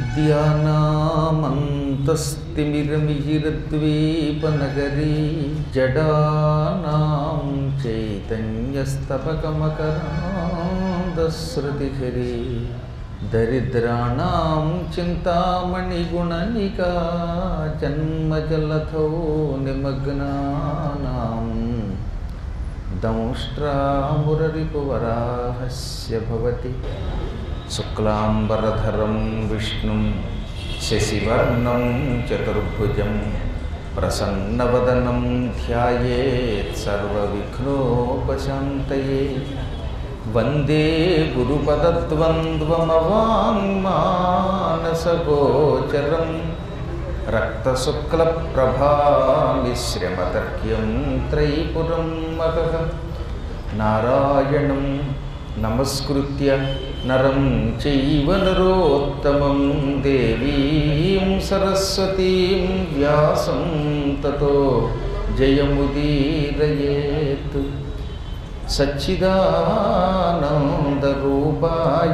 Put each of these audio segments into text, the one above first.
విద్యానామంతస్తిమిరమిహిరద్వీపనగరీ జడానాం చైతన్యస్తపకమకరాందశ్రుతిఝరీ దరిద్రాణం చింతామణిగుణనికా జన్మజలథో నిమగ్నానాం దంష్ట్రామురరిపువరాహస్య భవతి శుక్లాంబరధరం విష్ణుం శశివర్ణం చతుర్భుజం ప్రసన్నవదనం ధ్యాయేత్ సర్వవిఘ్నోపశాంతయే వందే గురుపదద్వంద్వమవాङ्మానసగోచరం రక్తశుక్లప్రభామిశ్రమతర్క్యం త్రైపురం మగः నారాయణం నమస్కృత్య నరం చైవ నరోత్తమం దేవీం సరస్వతీం వ్యాసం తతో జయముదీరయేత్ సచ్చిదానందరూపాయ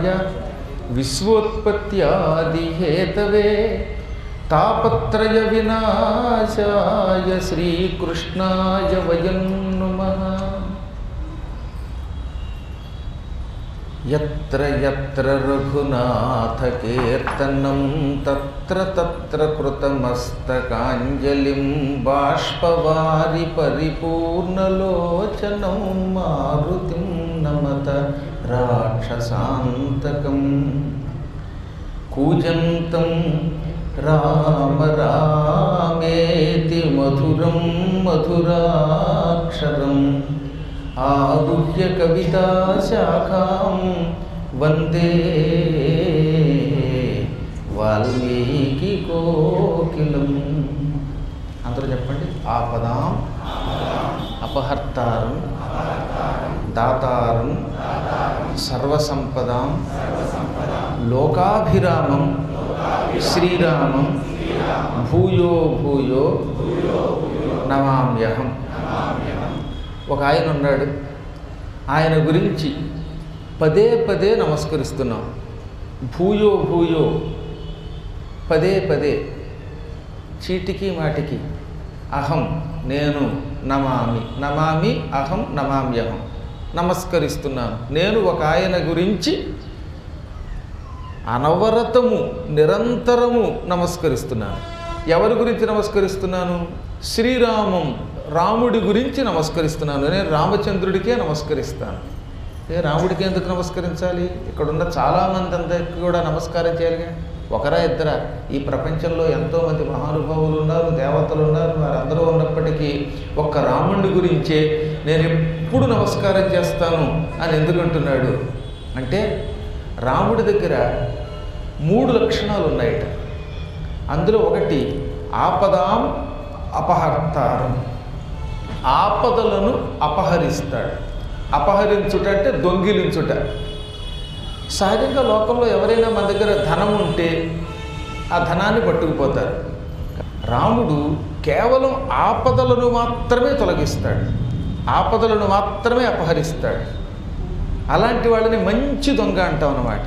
విశ్వోత్పత్యాదిహేతవే తాపత్రయ వినాశాయ శ్రీకృష్ణాయ వయం నుమః ఎత్ర ఎత్ర రఘునాథకీర్తనం తత్ర తత్ర కృతమస్తకాంజలిం బాష్పవారి పరిపూర్ణలోచనం మారుతిం నమత రాక్షసాంతకం కూజంతం రామ రామేతి మధురం మధురాక్షరం ఆరుహ్య కవితాశాఖాం వందే వాల్మీకి కోకిలం అందరూ చెప్పండి ఆపదాం అపహర్తారం దాతారం సర్వసంపదాం లోకాభిరామం శ్రీరామం భూయో భూయో నమామ్యహం ఒక ఆయన ఉన్నాడు ఆయన గురించి పదే పదే నమస్కరిస్తున్నాం భూయో భూయో పదే పదే చీటికి మాటికి అహం నేను నమామి నమామి అహం నమామ్యహం నమస్కరిస్తున్నాను నేను ఒక ఆయన గురించి అనవరతము నిరంతరము నమస్కరిస్తున్నాను ఎవరి గురించి నమస్కరిస్తున్నాను శ్రీరామం రాముడి గురించి నమస్కరిస్తున్నాను నేను రామచంద్రుడికే నమస్కరిస్తాను ఏ రాముడికి ఎందుకు నమస్కరించాలి ఇక్కడున్న చాలామంది అందరికీ కూడా నమస్కారం చేయాలిగా ఒకరా ఇద్దరా ఈ ప్రపంచంలో ఎంతోమంది మహానుభావులు ఉన్నారు దేవతలు ఉన్నారు వారందరూ ఉన్నప్పటికీ ఒక్క రాముడి గురించే నేను ఎప్పుడు నమస్కారం చేస్తాను అని ఎందుకంటున్నాడు అంటే రాముడి దగ్గర మూడు లక్షణాలు ఉన్నాయట అందులో ఒకటి ఆపదాం అపహర్తారం ఆపదలను అపహరిస్తాడు అపహరించుట అంటే దొంగిలించుట సహజంగా లోకంలో ఎవరైనా మన దగ్గర ధనం ఉంటే ఆ ధనాన్ని పట్టుకుపోతారు రాముడు కేవలం ఆపదలను మాత్రమే తొలగిస్తాడు ఆపదలను మాత్రమే అపహరిస్తాడు అలాంటి వాళ్ళని మంచి దొంగ అంటాం అన్నమాట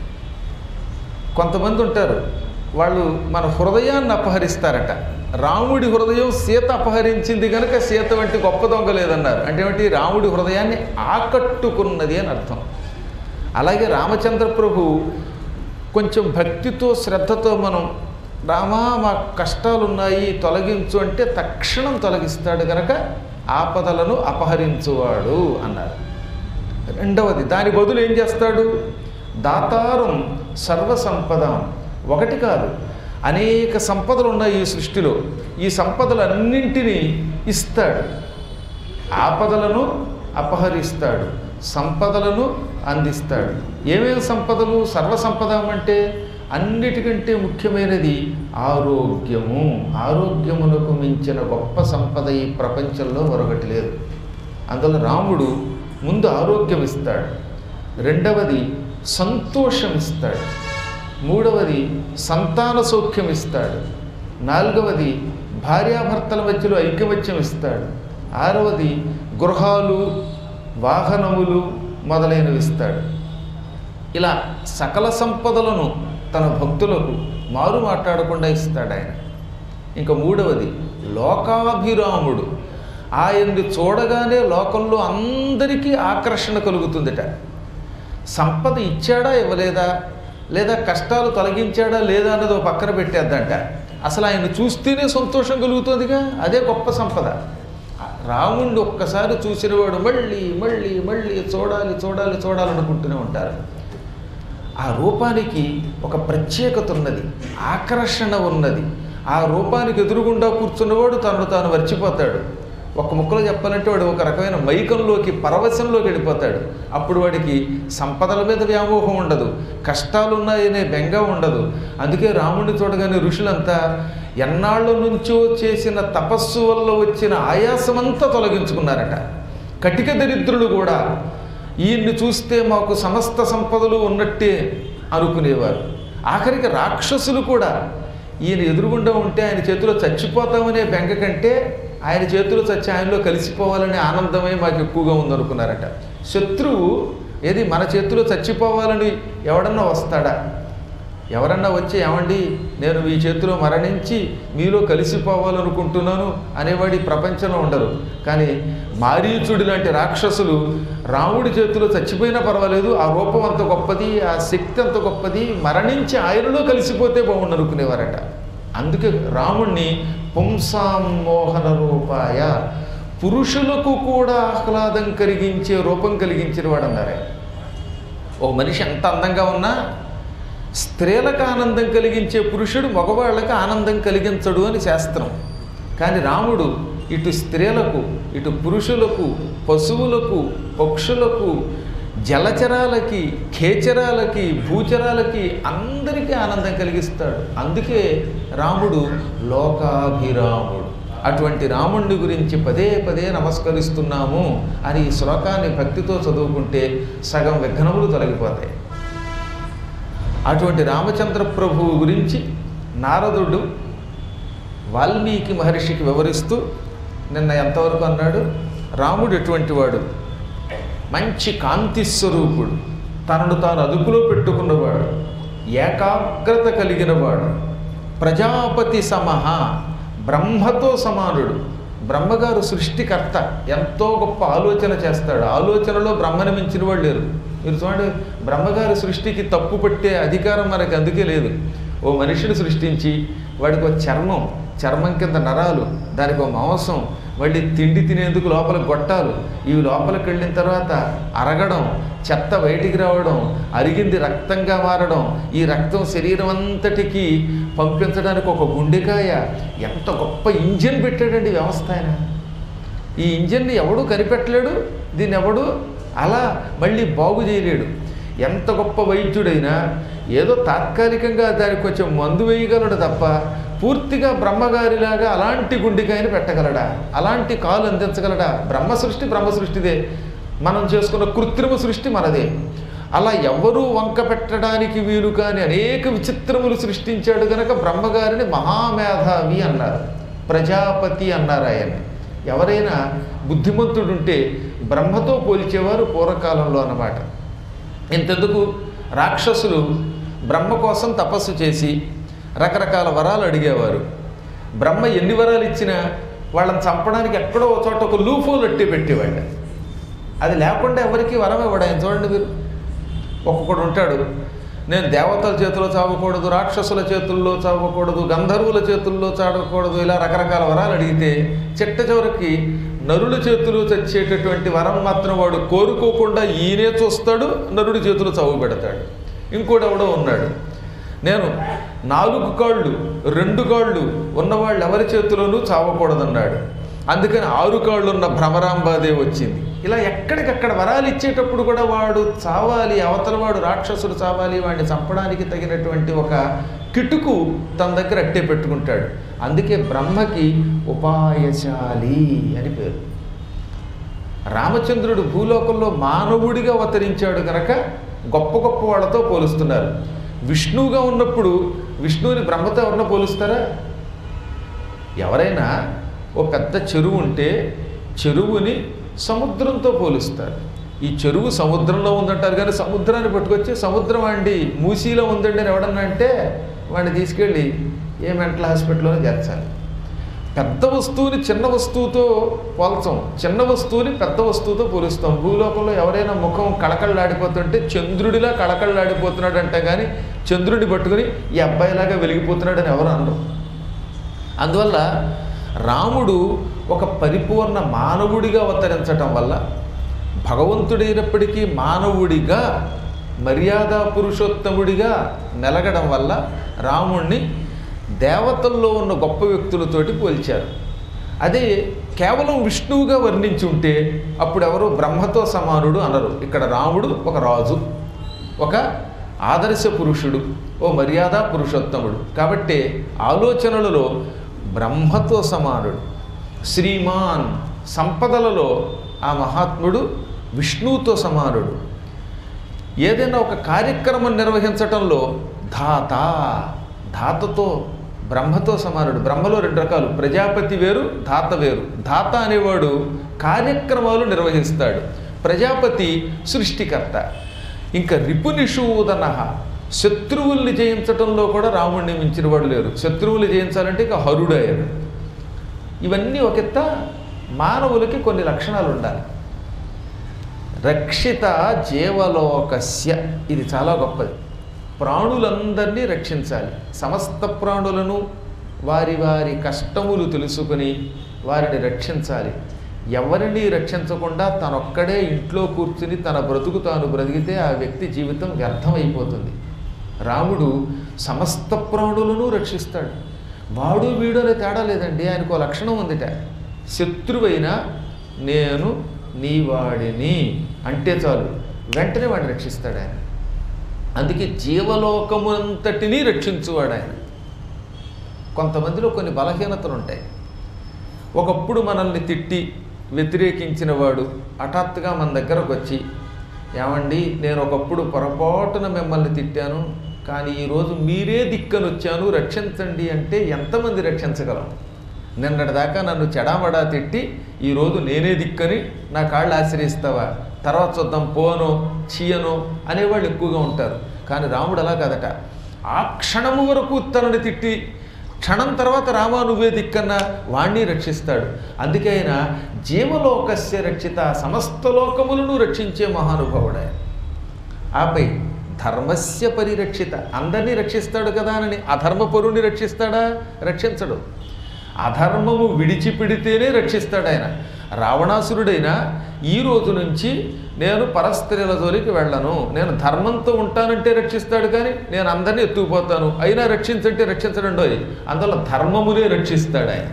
కొంతమంది ఉంటారు వాళ్ళు మన హృదయాన్ని అపహరిస్తారట రాముడి హృదయం సీత అపహరించింది కనుక సీత వంటి గొప్ప దొంగ లేదన్నారు అంటే ఏమిటి రాముడి హృదయాన్ని ఆకట్టుకున్నది అని అర్థం అలాగే రామచంద్ర ప్రభు కొంచెం భక్తితో శ్రద్ధతో మనం రామా మా కష్టాలు ఉన్నాయి తొలగించు అంటే తక్షణం తొలగిస్తాడు కనుక ఆపదలను అపహరించువాడు అన్నారు రెండవది దాని బదులు ఏం చేస్తాడు దాతారం సర్వసంపద ఒకటి కాదు అనేక సంపదలు ఉన్నాయి ఈ సృష్టిలో ఈ సంపదలన్నింటినీ ఇస్తాడు ఆపదలను అపహరిస్తాడు సంపదలను అందిస్తాడు ఏమేమి సంపదలు సర్వసంపదం అంటే అన్నిటికంటే ముఖ్యమైనది ఆరోగ్యము ఆరోగ్యమునకు మించిన గొప్ప సంపద ఈ ప్రపంచంలో మరొకటి లేదు అందులో రాముడు ముందు ఆరోగ్యం ఇస్తాడు రెండవది సంతోషం ఇస్తాడు మూడవది సంతాన సౌఖ్యం ఇస్తాడు నాలుగవది భార్యాభర్తల మధ్యలో ఐకమత్యం ఇస్తాడు ఆరవది గృహాలు వాహనములు మొదలైనవి ఇస్తాడు ఇలా సకల సంపదలను తన భక్తులకు మారు మాట్లాడకుండా ఇస్తాడు ఆయన ఇంకా మూడవది లోకాభిరాముడు ఆయన్ని చూడగానే లోకంలో అందరికీ ఆకర్షణ కలుగుతుందట సంపద ఇచ్చాడా ఇవ్వలేదా లేదా కష్టాలు తొలగించాడా లేదా అన్నది ఒక పక్కన పెట్టేద్దంట అసలు ఆయన చూస్తేనే సంతోషం కలుగుతుందిగా అదే గొప్ప సంపద రాముణ్ణి ఒక్కసారి చూసినవాడు మళ్ళీ మళ్ళీ మళ్ళీ చూడాలి చూడాలి చూడాలనుకుంటూనే ఉంటారు ఆ రూపానికి ఒక ప్రత్యేకత ఉన్నది ఆకర్షణ ఉన్నది ఆ రూపానికి ఎదురుగుండా కూర్చున్నవాడు తనను తాను మర్చిపోతాడు ఒక ముక్కలో చెప్పాలంటే వాడు ఒక రకమైన మైకంలోకి పరవశంలోకి వెళ్ళిపోతాడు అప్పుడు వాడికి సంపదల మీద వ్యామోహం ఉండదు కష్టాలున్నాయనే బెంగ ఉండదు అందుకే రాముడిని చూడగానే ఋషులంతా ఎన్నాళ్ళ నుంచో చేసిన తపస్సు వల్ల వచ్చిన ఆయాసమంతా తొలగించుకున్నారట కటిక దరిద్రులు కూడా ఈయన్ని చూస్తే మాకు సమస్త సంపదలు ఉన్నట్టే అనుకునేవారు ఆఖరికి రాక్షసులు కూడా ఈయన ఎదురుగుండా ఉంటే ఆయన చేతిలో చచ్చిపోతామనే బెంగ కంటే ఆయన చేతిలో చచ్చి ఆయనలో కలిసిపోవాలనే ఆనందమే మాకు ఎక్కువగా ఉందనుకున్నారట శత్రువు ఏది మన చేతిలో చచ్చిపోవాలని ఎవడన్నా వస్తాడా ఎవరన్నా వచ్చి ఏమండి నేను మీ చేతిలో మరణించి మీలో కలిసిపోవాలనుకుంటున్నాను అనేవాడి ప్రపంచంలో ఉండరు కానీ మారీచుడి లాంటి రాక్షసులు రాముడి చేతిలో చచ్చిపోయినా పర్వాలేదు ఆ రూపం అంత గొప్పది ఆ శక్తి అంత గొప్పది మరణించి ఆయనలో కలిసిపోతే బాగుండు అనుకునేవారట అందుకే రాముణ్ణి పుంసామోహన రూపాయ పురుషులకు కూడా ఆహ్లాదం కలిగించే రూపం కలిగించిన వాడు అన్నారే ఓ మనిషి ఎంత అందంగా ఉన్నా స్త్రీలకు ఆనందం కలిగించే పురుషుడు మగవాళ్ళకి ఆనందం కలిగించడు అని శాస్త్రం కానీ రాముడు ఇటు స్త్రీలకు ఇటు పురుషులకు పశువులకు పక్షులకు జలచరాలకి ఖేచరాలకి భూచరాలకి అందరికీ ఆనందం కలిగిస్తాడు అందుకే రాముడు లోకాభిరాముడు అటువంటి రాముణ్ణి గురించి పదే పదే నమస్కరిస్తున్నాము అని ఈ శ్లోకాన్ని భక్తితో చదువుకుంటే సగం విఘ్నములు తొలగిపోతాయి అటువంటి రామచంద్ర ప్రభువు గురించి నారదుడు వాల్మీకి మహర్షికి వివరిస్తూ నిన్న ఎంతవరకు అన్నాడు రాముడు ఎటువంటి వాడు మంచి కాంతి స్వరూపుడు తనను తాను అదుపులో పెట్టుకున్నవాడు ఏకాగ్రత కలిగినవాడు ప్రజాపతి సమహ బ్రహ్మతో సమానుడు బ్రహ్మగారు సృష్టికర్త ఎంతో గొప్ప ఆలోచన చేస్తాడు ఆలోచనలో బ్రహ్మని మించిన వాళ్ళు లేరు మీరు చూడండి బ్రహ్మగారి సృష్టికి తప్పు పట్టే అధికారం మనకి అందుకే లేదు ఓ మనిషిని సృష్టించి వాడికి ఒక చర్మం చర్మం కింద నరాలు దానికి ఒక మాంసం మళ్ళీ తిండి తినేందుకు లోపల గొట్టాలు ఇవి లోపలికి వెళ్ళిన తర్వాత అరగడం చెత్త బయటికి రావడం అరిగింది రక్తంగా మారడం ఈ రక్తం శరీరం అంతటికి పంపించడానికి ఒక గుండెకాయ ఎంత గొప్ప ఇంజిన్ పెట్టాడండి వ్యవస్థ ఆయన ఈ ఇంజిన్ని ఎవడు కనిపెట్టలేడు దీన్ని ఎవడు అలా మళ్ళీ బాగు చేయలేడు ఎంత గొప్ప వైద్యుడైనా ఏదో తాత్కాలికంగా దానికి కొంచెం మందు వేయగలడు తప్ప పూర్తిగా బ్రహ్మగారిలాగా అలాంటి గుండెకాయని పెట్టగలడా అలాంటి కాలు అందించగలడా బ్రహ్మ సృష్టి బ్రహ్మ సృష్టిదే మనం చేసుకున్న కృత్రిమ సృష్టి మనదే అలా ఎవ్వరూ వంక పెట్టడానికి వీలు కాని అనేక విచిత్రములు సృష్టించాడు గనక బ్రహ్మగారిని మహామేధావి అన్నారు ప్రజాపతి అన్నారు ఆయన్ని ఎవరైనా బుద్ధిమంతుడుంటే బ్రహ్మతో పోల్చేవారు పూర్వకాలంలో అన్నమాట ఇంతెందుకు రాక్షసులు బ్రహ్మ కోసం తపస్సు చేసి రకరకాల వరాలు అడిగేవారు బ్రహ్మ ఎన్ని వరాలు ఇచ్చినా వాళ్ళని చంపడానికి ఎక్కడో ఒక చోట ఒక లూఫోలు అట్టి పెట్టేవాడు అది లేకుండా ఎవరికి వరం ఇవ్వడు ఆయన చూడండి మీరు ఒక్కొక్కడు ఉంటాడు నేను దేవతల చేతిలో చావకూడదు రాక్షసుల చేతుల్లో చావకూడదు గంధర్వుల చేతుల్లో చావకూడదు ఇలా రకరకాల వరాలు అడిగితే చిట్ట చివరికి నరుల చేతులు చచ్చేటటువంటి వరం మాత్రం వాడు కోరుకోకుండా ఈయనే చూస్తాడు నరుడి చేతులు చావు పెడతాడు ఇంకోటి ఎవడో ఉన్నాడు నేను నాలుగు కాళ్ళు రెండు కాళ్ళు ఉన్నవాళ్ళు ఎవరి చేతిలోనూ చావకూడదన్నాడు అందుకని ఆరు కాళ్ళు ఉన్న భ్రమరాంబాదే వచ్చింది ఇలా ఎక్కడికక్కడ వరాలు ఇచ్చేటప్పుడు కూడా వాడు చావాలి అవతల వాడు రాక్షసుడు చావాలి వాడిని చంపడానికి తగినటువంటి ఒక కిటుకు తన దగ్గర అట్టే పెట్టుకుంటాడు అందుకే బ్రహ్మకి ఉపాయశాలి అని పేరు రామచంద్రుడు భూలోకంలో మానవుడిగా అవతరించాడు కనుక గొప్ప గొప్ప వాళ్ళతో పోలుస్తున్నారు విష్ణువుగా ఉన్నప్పుడు విష్ణువుని బ్రహ్మతో ఎవరన్నా పోలుస్తారా ఎవరైనా ఓ పెద్ద చెరువు ఉంటే చెరువుని సముద్రంతో పోలుస్తారు ఈ చెరువు సముద్రంలో ఉందంటారు కానీ సముద్రాన్ని పట్టుకొచ్చి సముద్రం అండి మూసీలో ఉందండి అని ఎవడన్నా అంటే వాడిని తీసుకెళ్ళి ఏ మెంటల్ హాస్పిటల్లో చేర్చాలి పెద్ద వస్తువుని చిన్న వస్తువుతో పోల్చం చిన్న వస్తువుని పెద్ద వస్తువుతో పోలుస్తాం భూలోకంలో ఎవరైనా ముఖం కళకళలాడిపోతుంటే చంద్రుడిలా కళకళలాడిపోతున్నాడు అంటే కానీ చంద్రుడిని పట్టుకుని ఈ అబ్బాయిలాగా వెలిగిపోతున్నాడని ఎవరు అనరు అందువల్ల రాముడు ఒక పరిపూర్ణ మానవుడిగా అవతరించటం వల్ల భగవంతుడైనప్పటికీ మానవుడిగా మర్యాద పురుషోత్తముడిగా మెలగడం వల్ల రాముణ్ణి దేవతల్లో ఉన్న గొప్ప వ్యక్తులతోటి పోల్చారు అదే కేవలం విష్ణువుగా వర్ణించి ఉంటే అప్పుడు ఎవరు బ్రహ్మతో సమానుడు అనరు ఇక్కడ రాముడు ఒక రాజు ఒక ఆదర్శ పురుషుడు ఓ మర్యాద పురుషోత్తముడు కాబట్టి ఆలోచనలలో బ్రహ్మతో సమానుడు శ్రీమాన్ సంపదలలో ఆ మహాత్ముడు విష్ణువుతో సమానుడు ఏదైనా ఒక కార్యక్రమం నిర్వహించటంలో ధాత ధాతతో బ్రహ్మతో సమానుడు బ్రహ్మలో రెండు రకాలు ప్రజాపతి వేరు ధాత వేరు ధాత అనేవాడు కార్యక్రమాలు నిర్వహిస్తాడు ప్రజాపతి సృష్టికర్త ఇంకా రిపునిషూదన శత్రువుల్ని జయించటంలో కూడా రాముడిని మించిన వాడు లేరు శత్రువులు జయించాలంటే ఇక హరుడు ఆయన ఇవన్నీ ఒకెత్త మానవులకి కొన్ని లక్షణాలు ఉండాలి రక్షిత జీవలోకస్య ఇది చాలా గొప్పది ప్రాణులందరినీ రక్షించాలి సమస్త ప్రాణులను వారి వారి కష్టములు తెలుసుకుని వారిని రక్షించాలి ఎవరిని రక్షించకుండా తనొక్కడే ఇంట్లో కూర్చుని తన బ్రతుకు తాను బ్రతికితే ఆ వ్యక్తి జీవితం వ్యర్థమైపోతుంది రాముడు సమస్త ప్రాణులను రక్షిస్తాడు వాడు వీడు అనే తేడా లేదండి ఆయనకు ఓ లక్షణం ఉందిట శత్రువైనా నేను నీ వాడిని అంటే చాలు వెంటనే వాడిని రక్షిస్తాడు ఆయన అందుకే జీవలోకమునంతటినీ రక్షించువాడు ఆయన కొంతమందిలో కొన్ని బలహీనతలు ఉంటాయి ఒకప్పుడు మనల్ని తిట్టి వ్యతిరేకించిన వాడు హఠాత్తుగా మన దగ్గరకు వచ్చి ఏమండి నేను ఒకప్పుడు పొరపాటున మిమ్మల్ని తిట్టాను కానీ ఈరోజు మీరే దిక్కను వచ్చాను రక్షించండి అంటే ఎంతమంది రక్షించగలం నిన్నటిదాకా నన్ను చెడామడా తిట్టి ఈరోజు నేనే దిక్కని నా కాళ్ళు ఆశ్రయిస్తావా తర్వాత చూద్దాం పోనో చీయనో అనేవాళ్ళు ఎక్కువగా ఉంటారు కానీ రాముడు అలా కాదట ఆ క్షణము వరకు తనని తిట్టి క్షణం తర్వాత రామా నువ్వే దిక్కన్నా వాణ్ణి రక్షిస్తాడు అందుకే ఆయన జీవలోకస్య రక్షిత సమస్త లోకములను రక్షించే మహానుభావుడు ఆయన ఆపై ధర్మస్య పరిరక్షిత అందరినీ రక్షిస్తాడు కదా అని అధర్మపరుని రక్షిస్తాడా రక్షించడు అధర్మము విడిచిపెడితేనే రక్షిస్తాడు ఆయన రావణాసురుడైనా ఈ రోజు నుంచి నేను పరస్త్రీల జోలికి వెళ్ళను నేను ధర్మంతో ఉంటానంటే రక్షిస్తాడు కానీ నేను అందరినీ ఎత్తుకుపోతాను అయినా రక్షించంటే రక్షించడండోయ్ అందువల్ల ధర్మమునే రక్షిస్తాడు ఆయన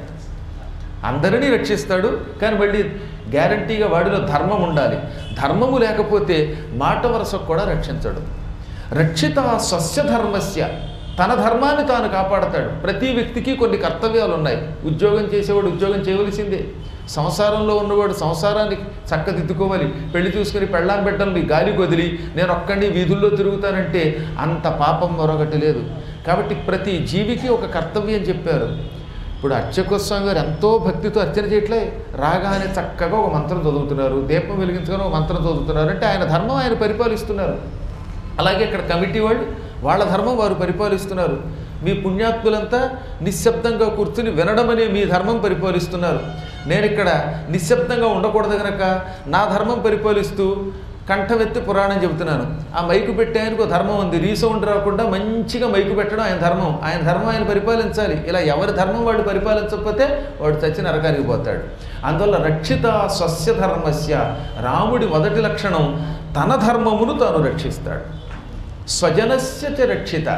అందరినీ రక్షిస్తాడు కానీ మళ్ళీ గ్యారంటీగా వాడిలో ధర్మం ఉండాలి ధర్మము లేకపోతే మాట వరసకు కూడా రక్షించడు రక్షిత స్వస్య ధర్మస్య తన ధర్మాన్ని తాను కాపాడతాడు ప్రతి వ్యక్తికి కొన్ని కర్తవ్యాలు ఉన్నాయి ఉద్యోగం చేసేవాడు ఉద్యోగం చేయవలసిందే సంసారంలో ఉన్నవాడు సంసారాన్ని చక్కదిద్దుకోవాలి పెళ్లి చూసుకుని పెళ్ళాం బిడ్డల్ని గాలి వదిలి నేను ఒక్కడిని వీధుల్లో తిరుగుతానంటే అంత పాపం మరొకటి లేదు కాబట్టి ప్రతి జీవికి ఒక కర్తవ్యం చెప్పారు ఇప్పుడు అర్చకోస్వామి గారు ఎంతో భక్తితో అర్చన చేయట్లే రాగానే చక్కగా ఒక మంత్రం చదువుతున్నారు దీపం వెలిగించుకొని ఒక మంత్రం చదువుతున్నారు అంటే ఆయన ధర్మం ఆయన పరిపాలిస్తున్నారు అలాగే ఇక్కడ కమిటీ వాళ్ళు వాళ్ళ ధర్మం వారు పరిపాలిస్తున్నారు మీ పుణ్యాత్ములంతా నిశ్శబ్దంగా కూర్చుని వినడం అనే మీ ధర్మం పరిపాలిస్తున్నారు నేను ఇక్కడ నిశ్శబ్దంగా ఉండకూడదు కనుక నా ధర్మం పరిపాలిస్తూ కంఠవెత్తి పురాణం చెబుతున్నాను ఆ మైకు పెట్టే ఆయనకు ఒక ధర్మం ఉంది రీసౌండ్ రాకుండా మంచిగా మైకు పెట్టడం ఆయన ధర్మం ఆయన ధర్మం ఆయన పరిపాలించాలి ఇలా ఎవరి ధర్మం వాడు పరిపాలించకపోతే వాడు చచ్చి నరకానికి పోతాడు అందువల్ల రక్షిత స్వస్య ధర్మస్య రాముడి మొదటి లక్షణం తన ధర్మమును తాను రక్షిస్తాడు స్వజనస్య చ రక్షిత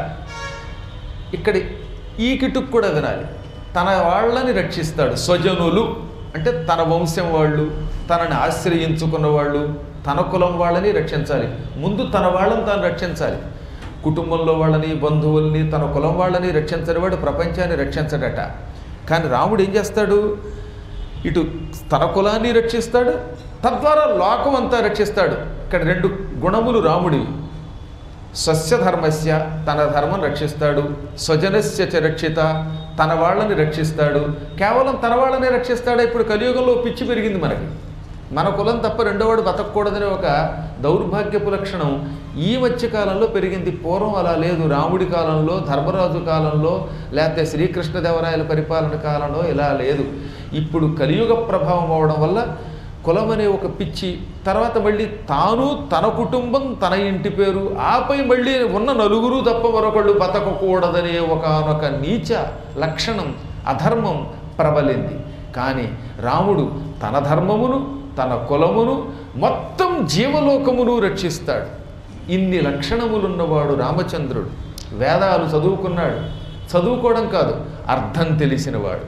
ఇక్కడి ఈ కిటుకు కూడా వినాలి తన వాళ్ళని రక్షిస్తాడు స్వజనులు అంటే తన వంశం వాళ్ళు తనని ఆశ్రయించుకున్న వాళ్ళు తన కులం వాళ్ళని రక్షించాలి ముందు తన వాళ్ళని తాను రక్షించాలి కుటుంబంలో వాళ్ళని బంధువుల్ని తన కులం వాళ్ళని రక్షించని వాడు ప్రపంచాన్ని రక్షించడట కానీ రాముడు ఏం చేస్తాడు ఇటు తన కులాన్ని రక్షిస్తాడు తద్వారా లోకం అంతా రక్షిస్తాడు ఇక్కడ రెండు గుణములు రాముడివి స్వస్యధర్మస్య తన ధర్మం రక్షిస్తాడు స్వజనస్య చ రక్షిత తన వాళ్ళని రక్షిస్తాడు కేవలం తన వాళ్ళని రక్షిస్తాడు ఇప్పుడు కలియుగంలో పిచ్చి పెరిగింది మనకి మన కులం తప్ప రెండోవాడు బతకూడదనే ఒక దౌర్భాగ్యపు లక్షణం ఈ మధ్య కాలంలో పెరిగింది పూర్వం అలా లేదు రాముడి కాలంలో ధర్మరాజు కాలంలో లేకపోతే శ్రీకృష్ణదేవరాయల పరిపాలన కాలంలో ఇలా లేదు ఇప్పుడు కలియుగ ప్రభావం అవడం వల్ల కులం అనే ఒక పిచ్చి తర్వాత మళ్ళీ తాను తన కుటుంబం తన ఇంటి పేరు ఆపై మళ్ళీ ఉన్న నలుగురు తప్ప మరొకళ్ళు బతకకూడదనే ఒకనొక నీచ లక్షణం అధర్మం ప్రబలింది కానీ రాముడు తన ధర్మమును తన కులమును మొత్తం జీవలోకమును రక్షిస్తాడు ఇన్ని లక్షణములున్నవాడు రామచంద్రుడు వేదాలు చదువుకున్నాడు చదువుకోవడం కాదు అర్థం తెలిసినవాడు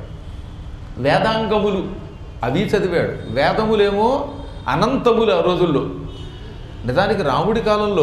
వేదాంగములు అవి చదివాడు వేదములేమో అనంతములు ఆ రోజుల్లో నిజానికి రాముడి కాలంలో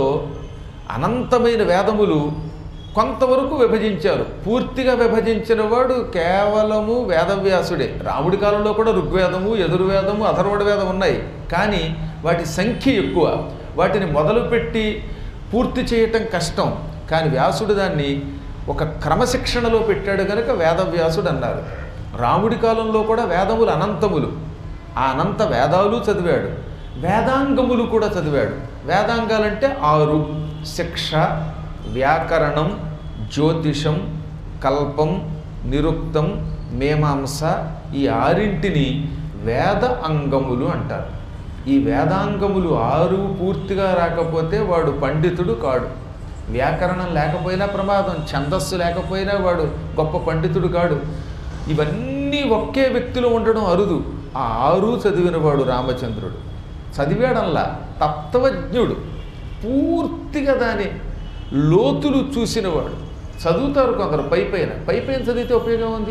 అనంతమైన వేదములు కొంతవరకు విభజించారు పూర్తిగా విభజించిన వాడు కేవలము వేదవ్యాసుడే రాముడి కాలంలో కూడా ఋగ్వేదము ఎదుర్వేదము అథర్వణ వేదం ఉన్నాయి కానీ వాటి సంఖ్య ఎక్కువ వాటిని మొదలుపెట్టి పూర్తి చేయటం కష్టం కానీ వ్యాసుడు దాన్ని ఒక క్రమశిక్షణలో పెట్టాడు కనుక వేదవ్యాసుడు అన్నారు రాముడి కాలంలో కూడా వేదములు అనంతములు ఆ అనంత వేదాలు చదివాడు వేదాంగములు కూడా చదివాడు వేదాంగాలంటే ఆరు శిక్ష వ్యాకరణం జ్యోతిషం కల్పం నిరుక్తం మీమాంస ఈ ఆరింటిని వేద అంగములు అంటారు ఈ వేదాంగములు ఆరు పూర్తిగా రాకపోతే వాడు పండితుడు కాడు వ్యాకరణం లేకపోయినా ప్రమాదం ఛందస్సు లేకపోయినా వాడు గొప్ప పండితుడు కాడు ఇవన్నీ ఒకే వ్యక్తిలో ఉండడం అరుదు ఆ ఆరు చదివినవాడు రామచంద్రుడు చదివాడల్లా తత్వజ్ఞుడు పూర్తిగా దాని లోతులు చూసినవాడు చదువుతారు కొందరు పై పైన పై పైన చదివితే ఉపయోగం ఉంది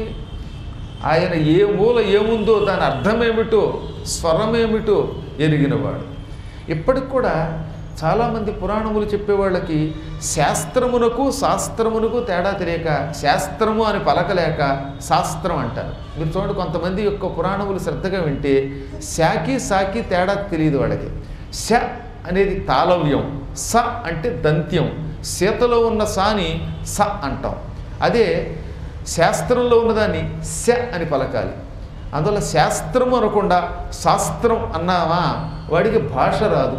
ఆయన ఏ మూల ఏముందో దాని అర్థమేమిటో స్వరమేమిటో ఎరిగినవాడు ఇప్పటికి కూడా చాలామంది పురాణములు చెప్పేవాళ్ళకి శాస్త్రమునకు శాస్త్రమునకు తేడా తెలియక శాస్త్రము అని పలకలేక శాస్త్రం అంటారు మీరు చూడండి కొంతమంది యొక్క పురాణములు శ్రద్ధగా వింటే శాకి సాకి తేడా తెలియదు వాళ్ళకి శ అనేది తాళవ్యం స అంటే దంత్యం సీతలో ఉన్న సాని స అంటాం అదే శాస్త్రంలో ఉన్నదాన్ని శ అని పలకాలి అందువల్ల శాస్త్రము అనకుండా శాస్త్రం అన్నామా వాడికి భాష రాదు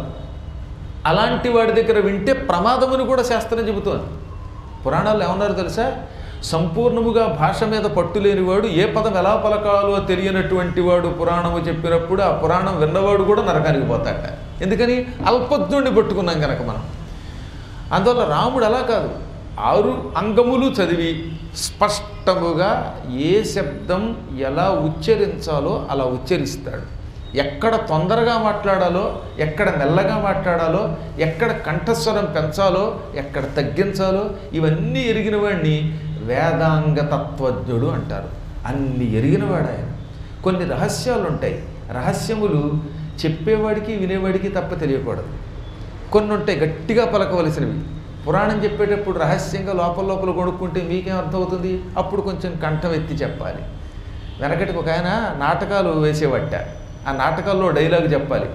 అలాంటి వాడి దగ్గర వింటే ప్రమాదముని కూడా శాస్త్రం చెబుతోంది పురాణాలు ఏమన్నారు తెలుసా సంపూర్ణముగా భాష మీద పట్టు లేనివాడు ఏ పదం ఎలా పలకాలో తెలియనటువంటి వాడు పురాణము చెప్పినప్పుడు ఆ పురాణం విన్నవాడు కూడా నరకానికి పోతాట ఎందుకని అల్పజ్ఞుడిని పట్టుకున్నాం కనుక మనం అందువల్ల రాముడు అలా కాదు ఆరు అంగములు చదివి స్పష్టముగా ఏ శబ్దం ఎలా ఉచ్చరించాలో అలా ఉచ్చరిస్తాడు ఎక్కడ తొందరగా మాట్లాడాలో ఎక్కడ మెల్లగా మాట్లాడాలో ఎక్కడ కంఠస్వరం పెంచాలో ఎక్కడ తగ్గించాలో ఇవన్నీ ఎరిగిన వాడిని వేదాంగ తత్వజ్ఞుడు అంటారు అన్ని ఎరిగినవాడు ఆయన కొన్ని రహస్యాలు ఉంటాయి రహస్యములు చెప్పేవాడికి వినేవాడికి తప్ప తెలియకూడదు కొన్ని ఉంటాయి గట్టిగా పలకవలసినవి పురాణం చెప్పేటప్పుడు రహస్యంగా లోపల లోపల కొనుక్కుంటే మీకేం అర్థమవుతుంది అప్పుడు కొంచెం కంఠం ఎత్తి చెప్పాలి వెనకటికి ఒక ఆయన నాటకాలు వేసేవట్ట ఆ నాటకాల్లో డైలాగ్ చెప్పాలి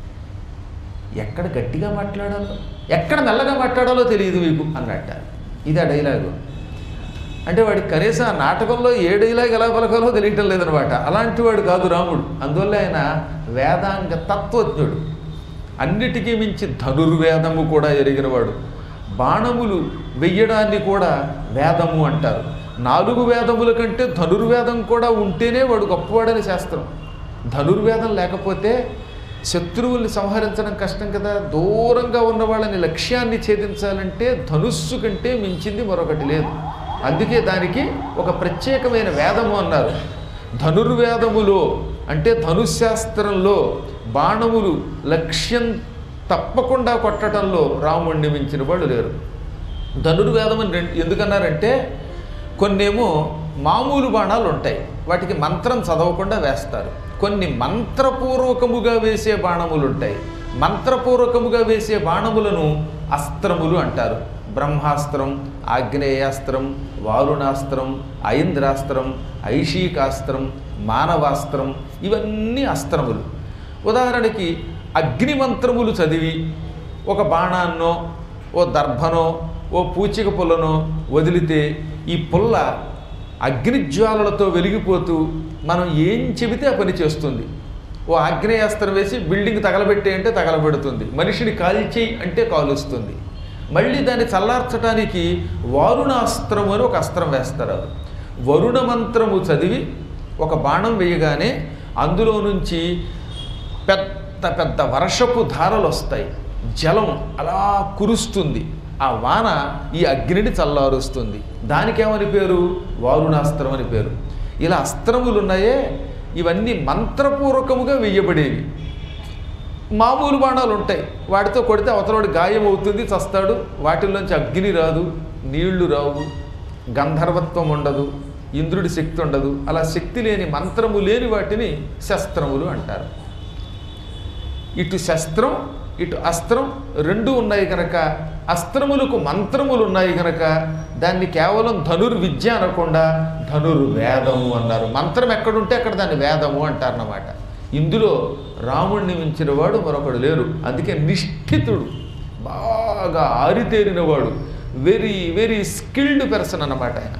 ఎక్కడ గట్టిగా మాట్లాడాలో ఎక్కడ మెల్లగా మాట్లాడాలో తెలియదు మీకు అన్నట్ట ఇది ఆ డైలాగు అంటే వాడికి కనీసం ఆ నాటకంలో ఏ డైలాగ్ ఎలా పలకాలో తెలియటం లేదనమాట అలాంటి వాడు కాదు రాముడు అందువల్ల ఆయన వేదాంగ తత్వజ్ఞుడు అన్నిటికీ మించి ధనుర్వేదము కూడా ఎరిగినవాడు బాణములు వెయ్యడాన్ని కూడా వేదము అంటారు నాలుగు వేదముల కంటే ధనుర్వేదం కూడా ఉంటేనే వాడు గొప్పవాడని శాస్త్రం ధనుర్వేదం లేకపోతే శత్రువుల్ని సంహరించడం కష్టం కదా దూరంగా ఉన్న వాళ్ళని లక్ష్యాన్ని ఛేదించాలంటే ధనుస్సు కంటే మించింది మరొకటి లేదు అందుకే దానికి ఒక ప్రత్యేకమైన వేదము అన్నారు ధనుర్వేదములో అంటే ధనుశాస్త్రంలో బాణములు లక్ష్యం తప్పకుండా కొట్టడంలో రాముణ్ణి మించిన వాళ్ళు లేరు ధనుర్వేదం అని రెండు ఎందుకన్నారంటే కొన్నేమో మామూలు బాణాలు ఉంటాయి వాటికి మంత్రం చదవకుండా వేస్తారు కొన్ని మంత్రపూర్వకముగా వేసే బాణములు ఉంటాయి మంత్రపూర్వకముగా వేసే బాణములను అస్త్రములు అంటారు బ్రహ్మాస్త్రం ఆగ్నేయాస్త్రం వారుణాస్త్రం ఐంద్రాస్త్రం ఐషీకాస్త్రం మానవాస్త్రం ఇవన్నీ అస్త్రములు ఉదాహరణకి అగ్ని మంత్రములు చదివి ఒక బాణాన్నో ఓ దర్భనో ఓ పూచిక పుల్లనో వదిలితే ఈ పుల్ల అగ్నిజ్వాలలతో వెలిగిపోతూ మనం ఏం చెబితే ఆ పని చేస్తుంది ఓ ఆగ్నేయాస్త్రం వేసి బిల్డింగ్ తగలబెట్టే అంటే తగలబెడుతుంది మనిషిని కాల్చేయి అంటే కాలుస్తుంది మళ్ళీ దాన్ని చల్లార్చడానికి వారుణాస్త్రం అని ఒక అస్త్రం వేస్తారు అది వరుణ మంత్రము చదివి ఒక బాణం వేయగానే అందులో నుంచి పెద్ద పెద్ద వర్షపు ధారలు వస్తాయి జలం అలా కురుస్తుంది ఆ వాన ఈ అగ్నిని చల్లారుస్తుంది దానికేమని పేరు వారుణాస్త్రం అని పేరు ఇలా అస్త్రములు ఉన్నాయే ఇవన్నీ మంత్రపూర్వకముగా వెయ్యబడేవి మామూలు బాణాలు ఉంటాయి వాటితో కొడితే అవతలవాడి గాయం అవుతుంది చస్తాడు వాటిల్లోంచి అగ్ని రాదు నీళ్లు రావు గంధర్వత్వం ఉండదు ఇంద్రుడి శక్తి ఉండదు అలా శక్తి లేని మంత్రము లేని వాటిని శస్త్రములు అంటారు ఇటు శస్త్రం ఇటు అస్త్రం రెండు ఉన్నాయి కనుక అస్త్రములకు మంత్రములు ఉన్నాయి కనుక దాన్ని కేవలం ధనుర్విద్య అనకుండా ధనుర్వేదము అన్నారు మంత్రం ఎక్కడుంటే అక్కడ దాన్ని వేదము అంటారన్నమాట ఇందులో రాముణ్ణి మించిన వాడు మరొకడు లేరు అందుకే నిష్ఠితుడు బాగా ఆరితేరినవాడు వెరీ వెరీ స్కిల్డ్ పర్సన్ అన్నమాట ఆయన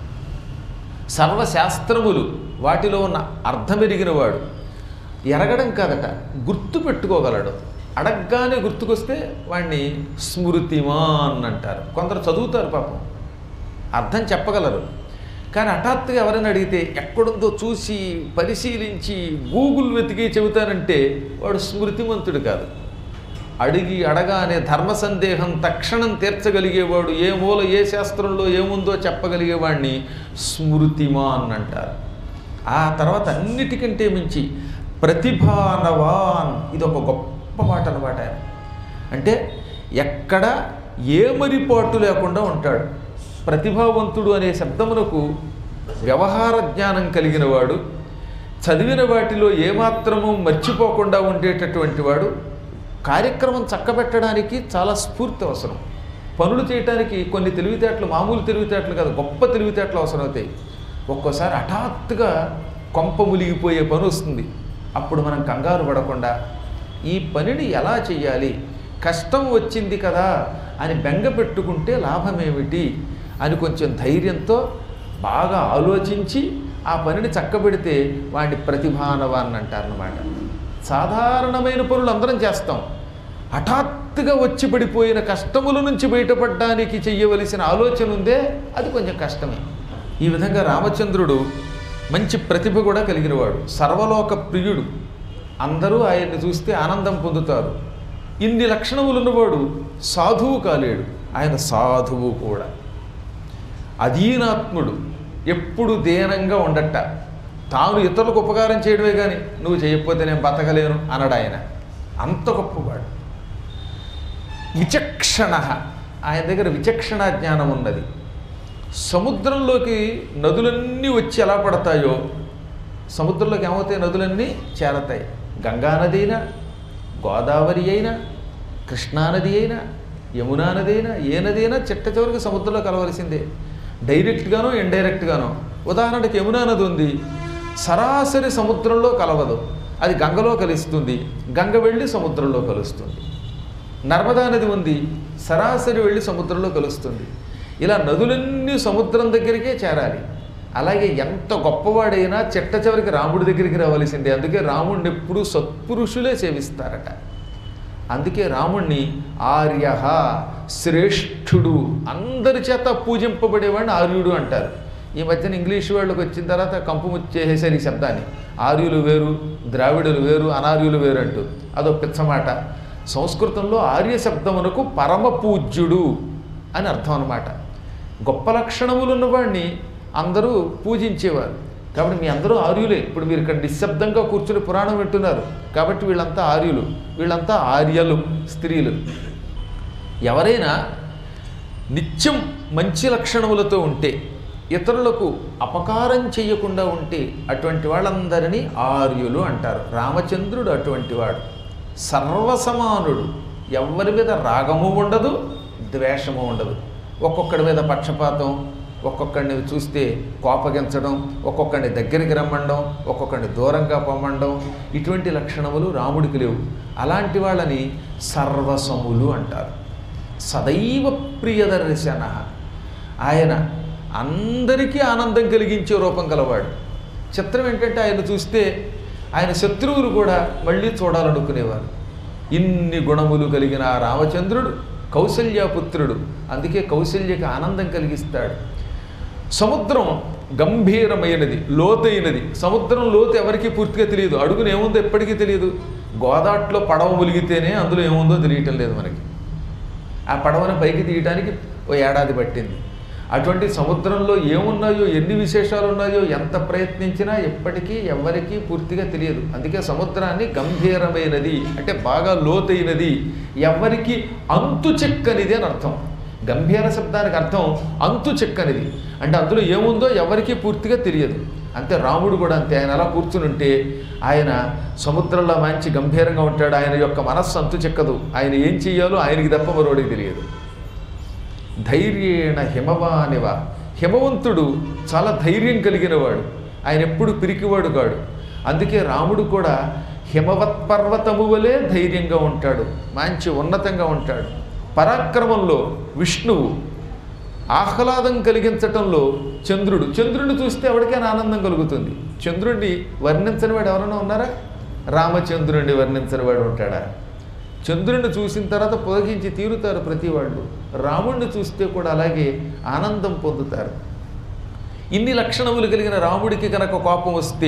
సర్వశాస్త్రములు వాటిలో ఉన్న అర్థమెరిగిన వాడు ఎరగడం కాదట గుర్తు పెట్టుకోగలడు అడగ్గానే గుర్తుకొస్తే వాడిని స్మృతిమాన్ అంటారు కొందరు చదువుతారు పాపం అర్థం చెప్పగలరు కానీ హఠాత్తుగా ఎవరైనా అడిగితే ఎక్కడుందో చూసి పరిశీలించి గూగుల్ వెతికి చెబుతానంటే వాడు స్మృతిమంతుడు కాదు అడిగి అడగానే ధర్మ సందేహం తక్షణం తీర్చగలిగేవాడు ఏ మూల ఏ శాస్త్రంలో ఏముందో చెప్పగలిగేవాడిని స్మృతిమాన్ అంటారు ఆ తర్వాత అన్నిటికంటే మించి ప్రతిభానవాన్ ఇది ఒక గొప్ప మాట అనమాట అంటే ఎక్కడ ఏ మరిపాటు లేకుండా ఉంటాడు ప్రతిభావంతుడు అనే శబ్దమునకు వ్యవహార జ్ఞానం కలిగిన వాడు చదివిన వాటిలో ఏమాత్రము మర్చిపోకుండా ఉండేటటువంటి వాడు కార్యక్రమం చక్కబెట్టడానికి చాలా స్ఫూర్తి అవసరం పనులు చేయటానికి కొన్ని తెలివితేటలు మామూలు తెలివితేటలు కాదు గొప్ప తెలివితేటలు అవసరం అవుతాయి ఒక్కోసారి హఠాత్తుగా కొంప ములిగిపోయే పని వస్తుంది అప్పుడు మనం కంగారు పడకుండా ఈ పనిని ఎలా చేయాలి కష్టం వచ్చింది కదా అని బెంగ పెట్టుకుంటే లాభమేమిటి అని కొంచెం ధైర్యంతో బాగా ఆలోచించి ఆ పనిని చక్కబెడితే వాడిని ప్రతిభానవాన్ని అంటారనమాట సాధారణమైన పనులు అందరం చేస్తాం హఠాత్తుగా వచ్చి పడిపోయిన కష్టముల నుంచి బయటపడడానికి చెయ్యవలసిన ఆలోచన ఉందే అది కొంచెం కష్టమే ఈ విధంగా రామచంద్రుడు మంచి ప్రతిభ కూడా కలిగినవాడు సర్వలోక ప్రియుడు అందరూ ఆయన్ని చూస్తే ఆనందం పొందుతారు ఇన్ని లక్షణములు ఉన్నవాడు సాధువు కాలేడు ఆయన సాధువు కూడా అధీనాత్ముడు ఎప్పుడు దీనంగా ఉండట తాను ఇతరులకు ఉపకారం చేయడమే కానీ నువ్వు చేయకపోతే నేను బతకలేను అనడు ఆయన అంత గొప్పవాడు విచక్షణ ఆయన దగ్గర విచక్షణ జ్ఞానం ఉన్నది సముద్రంలోకి నదులన్నీ వచ్చి ఎలా పడతాయో సముద్రంలోకి ఏమవుతాయి నదులన్నీ చేరతాయి గంగా నది అయినా గోదావరి అయినా కృష్ణానది అయినా యమునా నది అయినా ఏ నది అయినా చిట్ట చివరికి సముద్రంలో కలవలసిందే డైరెక్ట్గానో ఇండైరెక్ట్గానో ఉదాహరణకి యమునా నది ఉంది సరాసరి సముద్రంలో కలవదు అది గంగలో కలుస్తుంది గంగ వెళ్ళి సముద్రంలో కలుస్తుంది నర్మదా నది ఉంది సరాసరి వెళ్ళి సముద్రంలో కలుస్తుంది ఇలా నదులన్నీ సముద్రం దగ్గరికే చేరాలి అలాగే ఎంత గొప్పవాడైనా చిట్ట చివరికి రాముడి దగ్గరికి రావాల్సిందే అందుకే రాముడిని ఎప్పుడూ సత్పురుషులే సేవిస్తారట అందుకే రాముణ్ణి ఆర్య శ్రేష్ఠుడు అందరి చేత పూజింపబడేవాడిని ఆర్యుడు అంటారు ఈ మధ్యన ఇంగ్లీష్ వాళ్ళకి వచ్చిన తర్వాత కంపు ముచ్చేసేసారు ఈ శబ్దాన్ని ఆర్యులు వేరు ద్రావిడులు వేరు అనార్యులు వేరు అంటూ అదో పిచ్చమాట సంస్కృతంలో ఆర్య శబ్దమునకు పరమ పూజ్యుడు అని అర్థం అన్నమాట గొప్ప లక్షణములు ఉన్నవాడిని అందరూ పూజించేవారు కాబట్టి మీ అందరూ ఆర్యులే ఇప్పుడు మీరు ఇక్కడ నిశ్శబ్దంగా కూర్చుని పురాణం వింటున్నారు కాబట్టి వీళ్ళంతా ఆర్యులు వీళ్ళంతా ఆర్యలు స్త్రీలు ఎవరైనా నిత్యం మంచి లక్షణములతో ఉంటే ఇతరులకు అపకారం చేయకుండా ఉంటే అటువంటి వాళ్ళందరినీ ఆర్యులు అంటారు రామచంద్రుడు అటువంటి వాడు సర్వసమానుడు ఎవరి మీద రాగము ఉండదు ద్వేషము ఉండదు ఒక్కొక్కడి మీద పక్షపాతం ఒక్కొక్కడిని చూస్తే కోపగించడం ఒక్కొక్కడిని దగ్గరికి రమ్మండం ఒక్కొక్కడిని దూరంగా పొమ్మండం ఇటువంటి లక్షణములు రాముడికి లేవు అలాంటి వాళ్ళని సర్వసములు అంటారు సదైవ ప్రియదర్శన ఆయన అందరికీ ఆనందం కలిగించే రూపం గలవాడు చిత్రం ఏంటంటే ఆయన చూస్తే ఆయన శత్రువులు కూడా మళ్ళీ చూడాలనుకునేవారు ఇన్ని గుణములు కలిగిన ఆ రామచంద్రుడు కౌసల్యపుత్రుడు అందుకే కౌసల్యకి ఆనందం కలిగిస్తాడు సముద్రం గంభీరమైనది లోతైనది సముద్రం లోతు ఎవరికీ పూర్తిగా తెలియదు అడుగున ఏముందో ఎప్పటికీ తెలియదు గోదాట్లో పడవ ములిగితేనే అందులో ఏముందో తెలియటం లేదు మనకి ఆ పడవను పైకి తీయడానికి ఓ ఏడాది పట్టింది అటువంటి సముద్రంలో ఏమున్నాయో ఎన్ని విశేషాలు ఉన్నాయో ఎంత ప్రయత్నించినా ఎప్పటికీ ఎవ్వరికీ పూర్తిగా తెలియదు అందుకే సముద్రాన్ని గంభీరమైనది అంటే బాగా లోతైనది ఎవ్వరికి అంతు చెక్కనిది అని అర్థం గంభీర శబ్దానికి అర్థం అంతు చెక్కనిది అంటే అందులో ఏముందో ఎవరికీ పూర్తిగా తెలియదు అంతే రాముడు కూడా అంతే ఆయన అలా కూర్చుని ఉంటే ఆయన సముద్రంలో మంచి గంభీరంగా ఉంటాడు ఆయన యొక్క మనస్సు అంతు చెక్కదు ఆయన ఏం చెయ్యాలో ఆయనకి తప్ప మరోడికి తెలియదు ధైర్యేణ హిమవానివ హిమవంతుడు చాలా ధైర్యం కలిగినవాడు ఆయన ఎప్పుడు పిరికివాడు కాడు అందుకే రాముడు కూడా హిమవత్ పర్వతము వలె ధైర్యంగా ఉంటాడు మంచి ఉన్నతంగా ఉంటాడు పరాక్రమంలో విష్ణువు ఆహ్లాదం కలిగించటంలో చంద్రుడు చంద్రుడిని చూస్తే ఎవరికైనా ఆనందం కలుగుతుంది చంద్రుడిని వర్ణించని వాడు ఎవరైనా ఉన్నారా రామచంద్రుడిని వర్ణించని వాడు ఉంటాడా చంద్రుడిని చూసిన తర్వాత పొదగించి తీరుతారు ప్రతి వాళ్ళు రాముడిని చూస్తే కూడా అలాగే ఆనందం పొందుతారు ఇన్ని లక్షణములు కలిగిన రాముడికి కనుక కోపం వస్తే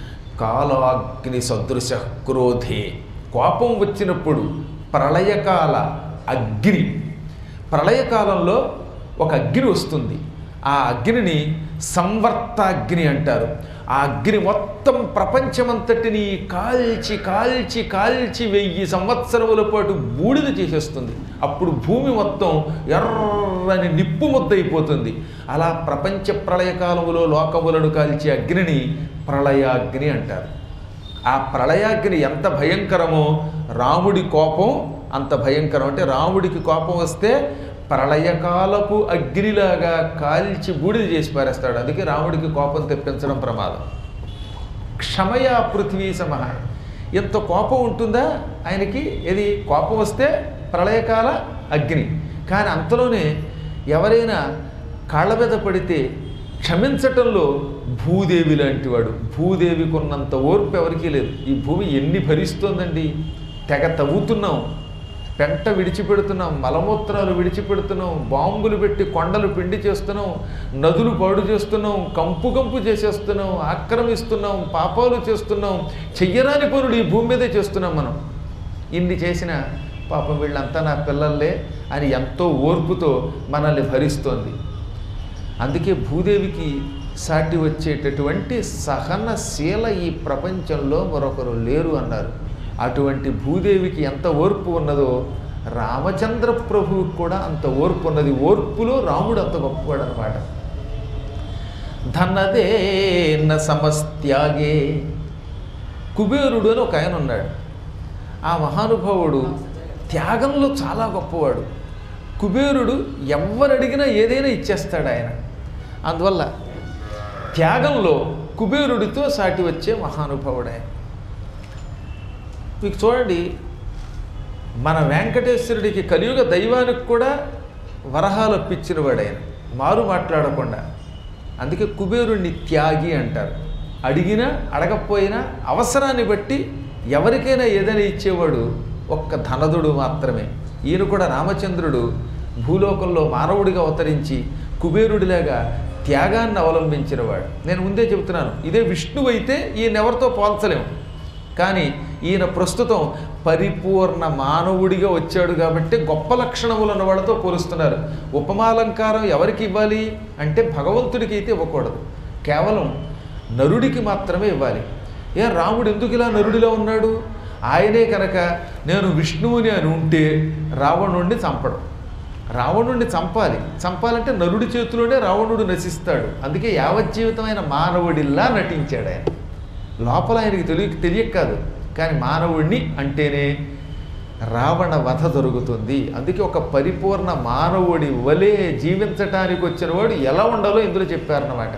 కాలాగ్ని సదృశ క్రోధే కోపం వచ్చినప్పుడు ప్రళయకాల అగ్ని ప్రళయకాలంలో ఒక అగ్ని వస్తుంది ఆ అగ్నిని సంవర్తాగ్ని అంటారు ఆ అగ్ని మొత్తం ప్రపంచమంతటిని కాల్చి కాల్చి కాల్చి వెయ్యి సంవత్సరముల పాటు బూడిద చేసేస్తుంది అప్పుడు భూమి మొత్తం ఎర్రని నిప్పు ముద్దయిపోతుంది అలా ప్రపంచ ప్రళయకాలములో లోకములను కాల్చే అగ్నిని ప్రళయాగ్ని అంటారు ఆ ప్రళయాగ్ని ఎంత భయంకరమో రాముడి కోపం అంత భయంకరం అంటే రాముడికి కోపం వస్తే ప్రళయకాలపు అగ్నిలాగా కాల్చి బూడిద చేసి పారేస్తాడు అందుకే రాముడికి కోపం తెప్పించడం ప్రమాదం క్షమయా పృథ్వీ సమహ ఎంత కోపం ఉంటుందా ఆయనకి ఏది కోపం వస్తే ప్రళయకాల అగ్ని కానీ అంతలోనే ఎవరైనా కాళ్ళ మీద పడితే క్షమించటంలో భూదేవి లాంటి వాడు భూదేవికి ఉన్నంత ఓర్పు ఎవరికీ లేదు ఈ భూమి ఎన్ని భరిస్తోందండి తెగ తవ్వుతున్నాం పెంట విడిచిపెడుతున్నాం మలమూత్రాలు విడిచిపెడుతున్నాం బాంబులు పెట్టి కొండలు పిండి చేస్తున్నాం నదులు పాడు చేస్తున్నాం కంపు కంపు చేసేస్తున్నాం ఆక్రమిస్తున్నాం పాపాలు చేస్తున్నాం చెయ్యరాని పనులు ఈ భూమి మీదే చేస్తున్నాం మనం ఇన్ని చేసిన పాపం వీళ్ళంతా నా పిల్లల్లే అని ఎంతో ఓర్పుతో మనల్ని భరిస్తోంది అందుకే భూదేవికి సాటి వచ్చేటటువంటి సహనశీల ఈ ప్రపంచంలో మరొకరు లేరు అన్నారు అటువంటి భూదేవికి ఎంత ఓర్పు ఉన్నదో రామచంద్ర ప్రభువుకి కూడా అంత ఓర్పు ఉన్నది ఓర్పులో రాముడు అంత గొప్పవాడు అనమాట ధనదేన సమస్త్యాగే కుబేరుడు అని ఒక ఆయన ఉన్నాడు ఆ మహానుభావుడు త్యాగంలో చాలా గొప్పవాడు కుబేరుడు ఎవరు అడిగినా ఏదైనా ఇచ్చేస్తాడు ఆయన అందువల్ల త్యాగంలో కుబేరుడితో సాటి వచ్చే మహానుభావుడు ఆయన మీకు చూడండి మన వెంకటేశ్వరుడికి కలియుగ దైవానికి కూడా వరహాలు అప్పించిన వాడు ఆయన మారు మాట్లాడకుండా అందుకే కుబేరుణ్ణి త్యాగి అంటారు అడిగినా అడగకపోయినా అవసరాన్ని బట్టి ఎవరికైనా ఏదైనా ఇచ్చేవాడు ఒక్క ధనదుడు మాత్రమే ఈయన కూడా రామచంద్రుడు భూలోకంలో మానవుడిగా అవతరించి కుబేరుడిలాగా త్యాగాన్ని అవలంబించినవాడు నేను ముందే చెబుతున్నాను ఇదే విష్ణువు అయితే ఈయన ఎవరితో పోల్చలేము కానీ ఈయన ప్రస్తుతం పరిపూర్ణ మానవుడిగా వచ్చాడు కాబట్టి గొప్ప లక్షణములు ఉన్న వాళ్ళతో పోలుస్తున్నారు ఉపమాలంకారం ఎవరికి ఇవ్వాలి అంటే భగవంతుడికి అయితే ఇవ్వకూడదు కేవలం నరుడికి మాత్రమే ఇవ్వాలి ఏ రాముడు ఎందుకు ఇలా నరుడిలో ఉన్నాడు ఆయనే కనుక నేను విష్ణువుని అని ఉంటే రావణుణ్ణి చంపడం రావణుణ్ణి చంపాలి చంపాలంటే నరుడి చేతిలోనే రావణుడు నశిస్తాడు అందుకే యావజ్జీవితమైన మానవుడిలా నటించాడు ఆయన లోపల ఆయనకి తెలియ తెలియక కాదు కానీ మానవుడిని అంటేనే రావణ వధ జరుగుతుంది అందుకే ఒక పరిపూర్ణ మానవుడి వలే జీవించటానికి వచ్చిన వాడు ఎలా ఉండాలో ఇందులో చెప్పారన్నమాట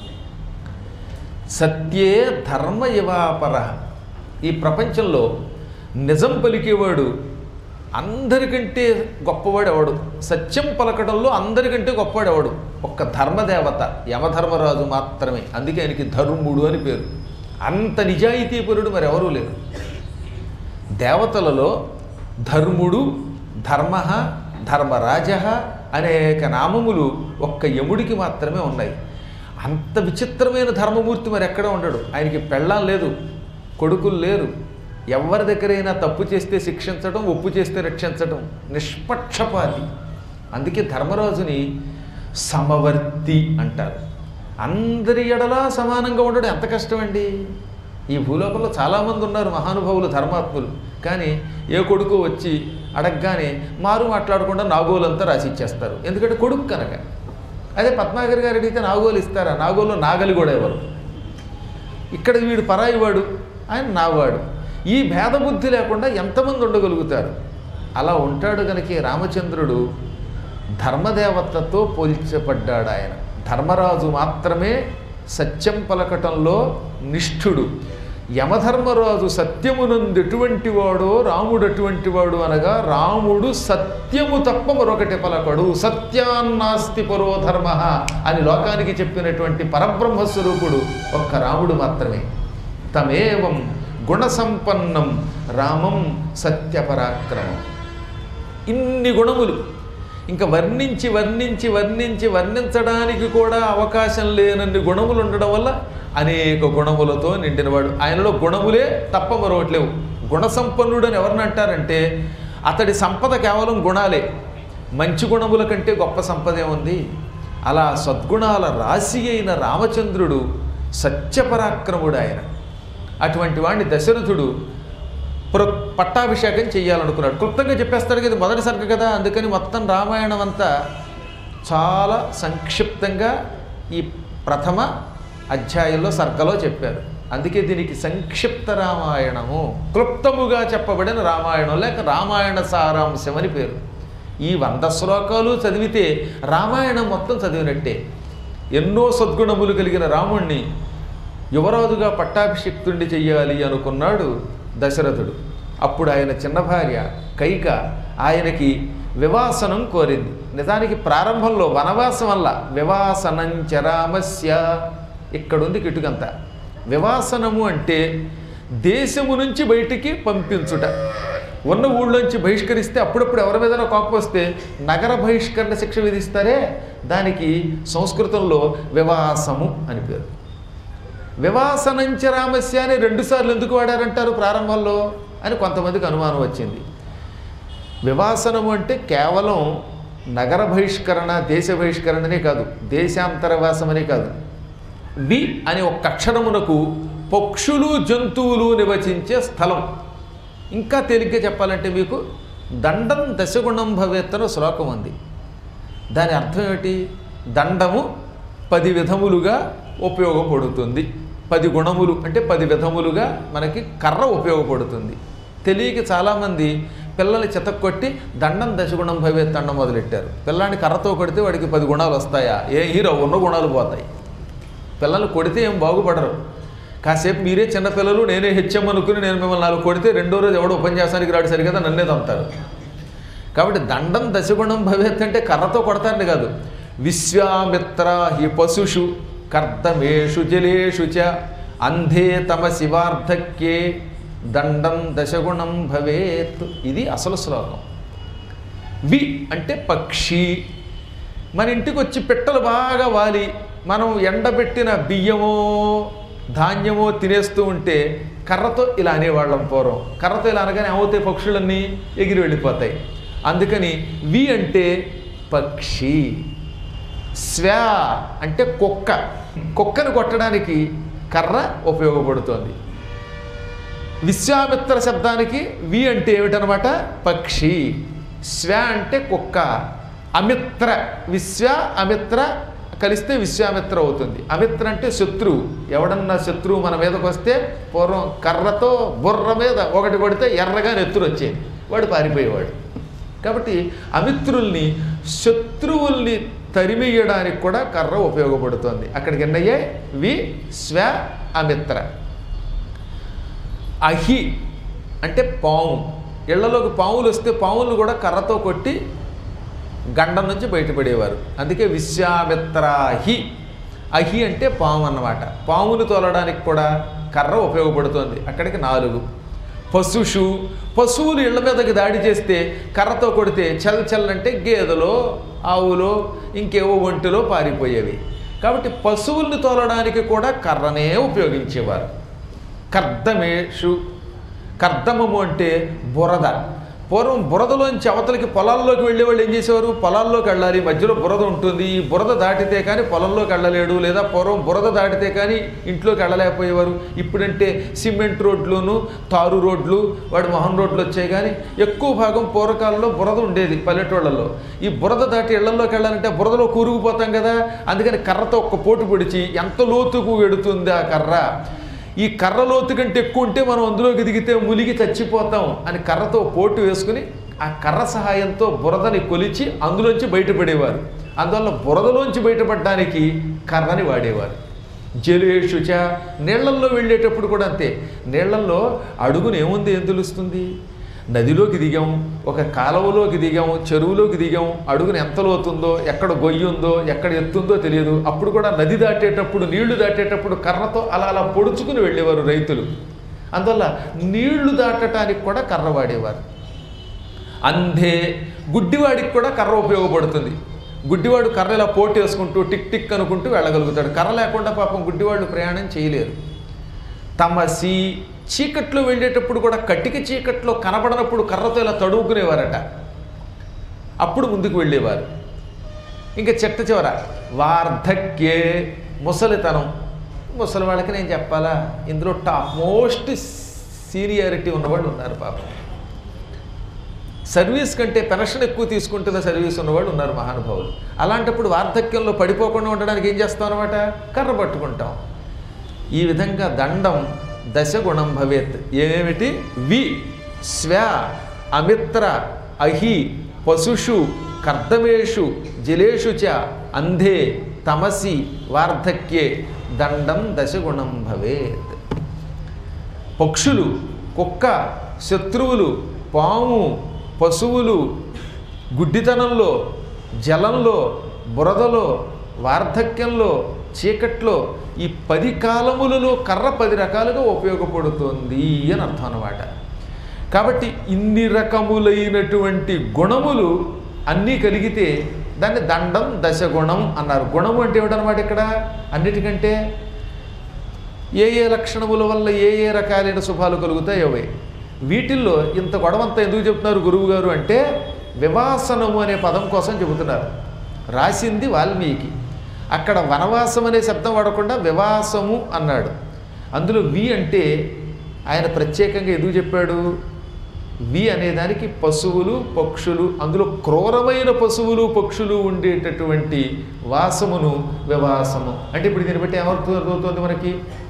సత్యే ధర్మ ఇవాపర ఈ ప్రపంచంలో నిజం పలికేవాడు అందరికంటే గొప్పవాడు ఎవడు సత్యం పలకడంలో అందరికంటే గొప్పవాడు ఎవడు ఒక్క ధర్మదేవత యమధర్మరాజు మాత్రమే అందుకే ఆయనకి ధర్ముడు అని పేరు అంత నిజాయితీపరుడు మరి ఎవరూ లేరు దేవతలలో ధర్ముడు ధర్మ ధర్మరాజ అనేక నామములు ఒక్క యముడికి మాత్రమే ఉన్నాయి అంత విచిత్రమైన ధర్మమూర్తి మరి ఎక్కడ ఉండడు ఆయనకి పెళ్ళాం లేదు కొడుకులు లేరు ఎవరి దగ్గరైనా తప్పు చేస్తే శిక్షించడం ఒప్పు చేస్తే రక్షించడం నిష్పక్షపాతి అందుకే ధర్మరాజుని సమవర్తి అంటారు అందరి ఎడలా సమానంగా ఉండడం ఎంత కష్టమండి ఈ భూలోకంలో చాలామంది ఉన్నారు మహానుభావులు ధర్మాత్ములు కానీ ఏ కొడుకు వచ్చి అడగగానే మారు మాట్లాడకుండా నాగోలంతా రాసి ఇచ్చేస్తారు ఎందుకంటే కొడుకు కనుక అదే పద్మాగర్ గారు అడిగితే నాగోలు ఇస్తారా నాగోలు నాగలి కూడా ఎవరు ఇక్కడ వీడు పరాయి వాడు ఆయన నావాడు ఈ భేదబుద్ధి లేకుండా ఎంతమంది ఉండగలుగుతారు అలా ఉంటాడు కనుక ఈ రామచంద్రుడు ధర్మదేవతతో పోల్చబడ్డాడు ఆయన ధర్మరాజు మాత్రమే సత్యం పలకటంలో నిష్ఠుడు యమధర్మరాజు సత్యమునందు ఎటువంటి వాడో రాముడు అటువంటి వాడు అనగా రాముడు సత్యము తప్ప మరొకటి పలకడు సత్యాన్నాస్తి పరో ధర్మ అని లోకానికి చెప్పినటువంటి పరబ్రహ్మ స్వరూపుడు ఒక్క రాముడు మాత్రమే తమేవం గుణసంపన్నం రామం సత్యపరాక్రమం ఇన్ని గుణములు ఇంకా వర్ణించి వర్ణించి వర్ణించి వర్ణించడానికి కూడా అవకాశం లేనన్ని గుణములు ఉండడం వల్ల అనేక గుణములతో నిండినవాడు ఆయనలో గుణములే తప్ప మరొకటి లేవు గుణసంపన్నుడు అని ఎవరిని అంటారంటే అతడి సంపద కేవలం గుణాలే మంచి గుణముల కంటే గొప్ప సంపద ఏముంది అలా సద్గుణాల రాశి అయిన రామచంద్రుడు సత్యపరాక్రముడు ఆయన అటువంటి వాడిని దశరథుడు ప్ర పట్టాభిషేకం చేయాలనుకున్నాడు క్లుప్తంగా చెప్పేస్తాడు కదా మొదటి సర్గ కదా అందుకని మొత్తం రామాయణం అంతా చాలా సంక్షిప్తంగా ఈ ప్రథమ అధ్యాయంలో సర్గలో చెప్పారు అందుకే దీనికి సంక్షిప్త రామాయణము క్లుప్తముగా చెప్పబడిన రామాయణం లేక రామాయణ సారాంశం అని పేరు ఈ వంద శ్లోకాలు చదివితే రామాయణం మొత్తం చదివినట్టే ఎన్నో సద్గుణములు కలిగిన రాముణ్ణి యువరాజుగా పట్టాభిషిక్తుణ్ణి చెయ్యాలి అనుకున్నాడు దశరథుడు అప్పుడు ఆయన చిన్న భార్య కైక ఆయనకి వివాసనం కోరింది నిజానికి ప్రారంభంలో వనవాసం వల్ల వివాసనం చరామస్య ఇక్కడుంది కిటుకంత వివాసనము అంటే దేశము నుంచి బయటికి పంపించుట ఉన్న ఊళ్ళోంచి బహిష్కరిస్తే అప్పుడప్పుడు ఎవరి మీదైనా కోపం వస్తే నగర బహిష్కరణ శిక్ష విధిస్తారే దానికి సంస్కృతంలో వివాసము అని పేరు వివాసనంచరామస్య అని రెండుసార్లు ఎందుకు వాడారంటారు ప్రారంభంలో అని కొంతమందికి అనుమానం వచ్చింది వివాసనము అంటే కేవలం నగర బహిష్కరణ దేశ బహిష్కరణనే కాదు దేశాంతరవాసమనే కాదు వి అనే ఒక అక్షరమునకు పక్షులు జంతువులు నివసించే స్థలం ఇంకా తేలిగ్గా చెప్పాలంటే మీకు దండం దశగుణం భవేత్తన శ్లోకం ఉంది దాని అర్థం ఏమిటి దండము పది విధములుగా ఉపయోగపడుతుంది పది గుణములు అంటే పది విధములుగా మనకి కర్ర ఉపయోగపడుతుంది తెలియక చాలామంది పిల్లల్ని చితక్కొట్టి దండం దశగుణం భవే దండం మొదలెట్టారు పిల్లాన్ని కర్రతో కొడితే వాడికి పది గుణాలు వస్తాయా ఏ హీరో ఉన్న గుణాలు పోతాయి పిల్లల్ని కొడితే ఏం బాగుపడరు కాసేపు మీరే చిన్నపిల్లలు నేనే హెచ్ఎం అనుకుని నేను మిమ్మల్ని నాలుగు కొడితే రెండో రోజు ఎవడో ఉపన్యాసానికి రాడు సరిగదా నన్నే తంతారు కాబట్టి దండం దశగుణం భవేత్ అంటే కర్రతో కొడతారని కాదు విశ్వామిత్ర హి పశుషు కర్దమేషు జలేషు చ అంధే తమ శివార్ధక్యే దండం దశగుణం భవేత్ ఇది అసలు శ్లోకం వి అంటే పక్షి మన ఇంటికి వచ్చి పిట్టలు బాగా వాలి మనం ఎండబెట్టిన బియ్యమో ధాన్యమో తినేస్తూ ఉంటే కర్రతో ఇలా అనేవాళ్ళం పూర్వం కర్రతో ఇలా అనగానే ఏమవుతాయి పక్షులన్నీ ఎగిరి వెళ్ళిపోతాయి అందుకని వి అంటే పక్షి స్వా అంటే కుక్క కుక్కను కొట్టడానికి కర్ర ఉపయోగపడుతోంది విశ్వామిత్ర శబ్దానికి వి అంటే ఏమిటనమాట పక్షి స్వ అంటే కుక్క అమిత్ర విశ్వ అమిత్ర కలిస్తే విశ్వామిత్ర అవుతుంది అమిత్ర అంటే శత్రువు ఎవడన్నా శత్రువు మన మీదకి వస్తే పూర్వం కర్రతో బుర్ర మీద ఒకటి కొడితే ఎర్రగా నెత్తురు వచ్చేది వాడు పారిపోయేవాడు కాబట్టి అమిత్రుల్ని శత్రువుల్ని తరిమేయడానికి కూడా కర్ర ఉపయోగపడుతుంది అక్కడికి ఎన్నయ్యే వి స్వ అమిత్ర అహి అంటే పాము ఇళ్లలోకి పాములు వస్తే పాములను కూడా కర్రతో కొట్టి గండం నుంచి బయటపడేవారు అందుకే విశ్వామిత్రాహి అహి అంటే పాము అన్నమాట పామును తోలడానికి కూడా కర్ర ఉపయోగపడుతోంది అక్కడికి నాలుగు పశుషు పశువులు ఇళ్ల మీదకి దాడి చేస్తే కర్రతో కొడితే చల్ చల్ అంటే గేదెలో ఆవులో ఇంకేవో ఒంటిలో పారిపోయేవి కాబట్టి పశువుల్ని తోలడానికి కూడా కర్రనే ఉపయోగించేవారు కర్దమేషు కర్దమము అంటే బురద పూర్వం బురదలోంచి అవతలకి పొలాల్లోకి వెళ్ళేవాళ్ళు ఏం చేసేవారు పొలాల్లోకి వెళ్ళాలి మధ్యలో బురద ఉంటుంది ఈ బురద దాటితే కానీ పొలంలోకి వెళ్ళలేడు లేదా పూర్వం బురద దాటితే కానీ ఇంట్లోకి వెళ్ళలేకపోయేవారు ఇప్పుడంటే సిమెంట్ రోడ్లును తారు రోడ్లు వాడి మొహన్ రోడ్లు వచ్చాయి కానీ ఎక్కువ భాగం పూర్వకాలంలో బురద ఉండేది పల్లెటూళ్ళల్లో ఈ బురద దాటి ఇళ్లలోకి వెళ్ళాలంటే బురదలో కూరుకుపోతాం కదా అందుకని కర్రతో ఒక్క పోటు పొడిచి ఎంత లోతుకు వెడుతుంది ఆ కర్ర ఈ కర్ర లోతు కంటే ఎక్కువ ఉంటే మనం అందులోకి దిగితే ములిగి చచ్చిపోతాం అని కర్రతో పోటు వేసుకుని ఆ కర్ర సహాయంతో బురదని కొలిచి అందులోంచి బయటపడేవారు అందువల్ల బురదలోంచి బయటపడడానికి కర్రని వాడేవారు జలేషుచ నీళ్లల్లో వెళ్ళేటప్పుడు కూడా అంతే నీళ్లల్లో అడుగును ఏముంది ఏం తెలుస్తుంది నదిలోకి దిగాం ఒక కాలువలోకి దిగాం చెరువులోకి దిగాం అడుగున ఎంత లోతుందో ఎక్కడ గొయ్యి ఉందో ఎక్కడ ఎత్తుందో తెలియదు అప్పుడు కూడా నది దాటేటప్పుడు నీళ్లు దాటేటప్పుడు కర్రతో అలా అలా పొడుచుకుని వెళ్ళేవారు రైతులు అందువల్ల నీళ్లు దాటడానికి కూడా కర్ర వాడేవారు అంధే గుడ్డివాడికి కూడా కర్ర ఉపయోగపడుతుంది గుడ్డివాడు కర్ర ఇలా పోటు వేసుకుంటూ టిక్ టిక్ అనుకుంటూ వెళ్ళగలుగుతాడు కర్ర లేకుండా పాపం గుడ్డివాళ్ళు ప్రయాణం చేయలేరు తమసి చీకట్లో వెళ్ళేటప్పుడు కూడా కట్టిక చీకట్లో కనబడనప్పుడు కర్రతో ఇలా తడువుకునేవారట అప్పుడు ముందుకు వెళ్ళేవారు ఇంకా చెట్ట చివర వార్ధక్యే ముసలితనం ముసలి వాళ్ళకి నేను చెప్పాలా ఇందులో టాప్ మోస్ట్ సీనియారిటీ ఉన్నవాళ్ళు ఉన్నారు పాపం సర్వీస్ కంటే పెన్షన్ ఎక్కువ తీసుకుంటున్న సర్వీస్ ఉన్నవాళ్ళు ఉన్నారు మహానుభావులు అలాంటప్పుడు వార్ధక్యంలో పడిపోకుండా ఉండడానికి ఏం చేస్తాం అనమాట కర్ర పట్టుకుంటాం ఈ విధంగా దండం దశగుణం భవేత్ ఏమిటి వి స్వ అమిత్ర అహి పశుషు కర్దమేషు జలేషు చ అంధే తమసి వార్ధక్యే దండం దశగుణం భవేత్ పక్షులు కుక్క శత్రువులు పాము పశువులు గుడ్డితనంలో జలంలో బురదలో వార్ధక్యంలో చీకట్లో ఈ పది కాలములలో కర్ర పది రకాలుగా ఉపయోగపడుతుంది అని అర్థం అన్నమాట కాబట్టి ఇన్ని రకములైనటువంటి గుణములు అన్నీ కలిగితే దాన్ని దండం దశగుణం అన్నారు గుణము అంటే ఏమిటనమాట ఇక్కడ అన్నిటికంటే ఏ ఏ లక్షణముల వల్ల ఏ ఏ రకాలైన శుభాలు కలుగుతాయో అవి వీటిల్లో ఇంత గొడవంతా ఎందుకు చెప్తున్నారు గురువు గారు అంటే వివాసనము అనే పదం కోసం చెబుతున్నారు రాసింది వాల్మీకి అక్కడ వనవాసం అనే శబ్దం వాడకుండా వివాసము అన్నాడు అందులో వి అంటే ఆయన ప్రత్యేకంగా ఎందుకు చెప్పాడు వి అనేదానికి పశువులు పక్షులు అందులో క్రూరమైన పశువులు పక్షులు ఉండేటటువంటి వాసమును వివాసము అంటే ఇప్పుడు దీన్ని బట్టి ఏమర్థమవుతుంది మనకి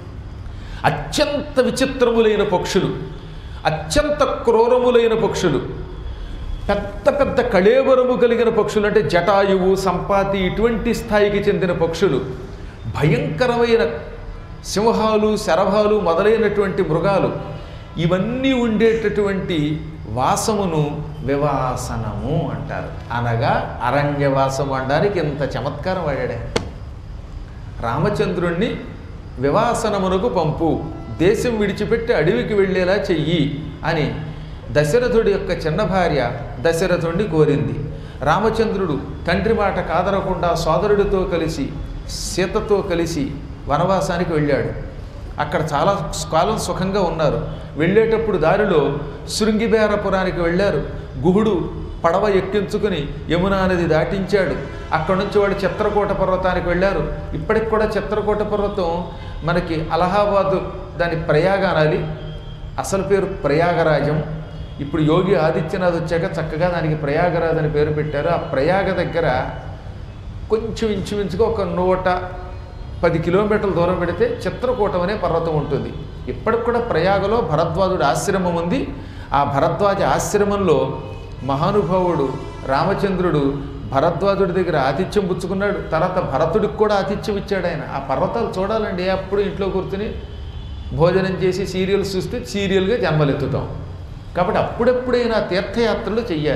అత్యంత విచిత్రములైన పక్షులు అత్యంత క్రూరములైన పక్షులు పెద్ద పెద్ద కళేబరము కలిగిన పక్షులు అంటే జటాయువు సంపాతి ఇటువంటి స్థాయికి చెందిన పక్షులు భయంకరమైన సింహాలు శరభాలు మొదలైనటువంటి మృగాలు ఇవన్నీ ఉండేటటువంటి వాసమును వివాసనము అంటారు అనగా అరణ్యవాసము అనడానికి ఇంత చమత్కారం వాడాడు ఆయన. రామచంద్రుణ్ణి వివాసనమునకు పంపు దేశం విడిచిపెట్టి అడవికి వెళ్ళేలా చెయ్యి అని దశరథుడి యొక్క చిన్న భార్య దశరథుడిని కోరింది రామచంద్రుడు తండ్రి మాట కాదరకుండా సోదరుడితో కలిసి సీతతో కలిసి వనవాసానికి వెళ్ళాడు అక్కడ చాలా కాలం సుఖంగా ఉన్నారు వెళ్ళేటప్పుడు దారిలో శృంగిబేరపురానికి వెళ్ళారు గుహుడు పడవ ఎక్కించుకుని యమునా నది దాటించాడు అక్కడ నుంచి వాడు చిత్రకూట పర్వతానికి వెళ్ళారు ఇప్పటికి కూడా చిత్రకూట పర్వతం మనకి అలహాబాదు దాని ప్రయాగ అనాలి అసలు పేరు ప్రయాగరాజం ఇప్పుడు యోగి ఆదిత్యనాథ్ వచ్చాక చక్కగా దానికి ప్రయాగరాజ్ అని పేరు పెట్టారు ఆ ప్రయాగ దగ్గర కొంచెం ఇంచుమించుగా ఒక నూట పది కిలోమీటర్ల దూరం పెడితే చిత్రకూటం అనే పర్వతం ఉంటుంది ఇప్పటికి కూడా ప్రయాగలో భరద్వాజుడి ఆశ్రమం ఉంది ఆ భరద్వాజ ఆశ్రమంలో మహానుభావుడు రామచంద్రుడు భరద్వాజుడి దగ్గర ఆతిథ్యం పుచ్చుకున్నాడు తర్వాత భరతుడికి కూడా ఆతిథ్యం ఇచ్చాడు ఆయన ఆ పర్వతాలు చూడాలండి అప్పుడు ఇంట్లో కూర్చుని భోజనం చేసి సీరియల్స్ చూస్తే సీరియల్గా జన్మలెత్తుతాం కాబట్టి అప్పుడెప్పుడైనా తీర్థయాత్రలు చెయ్యాలి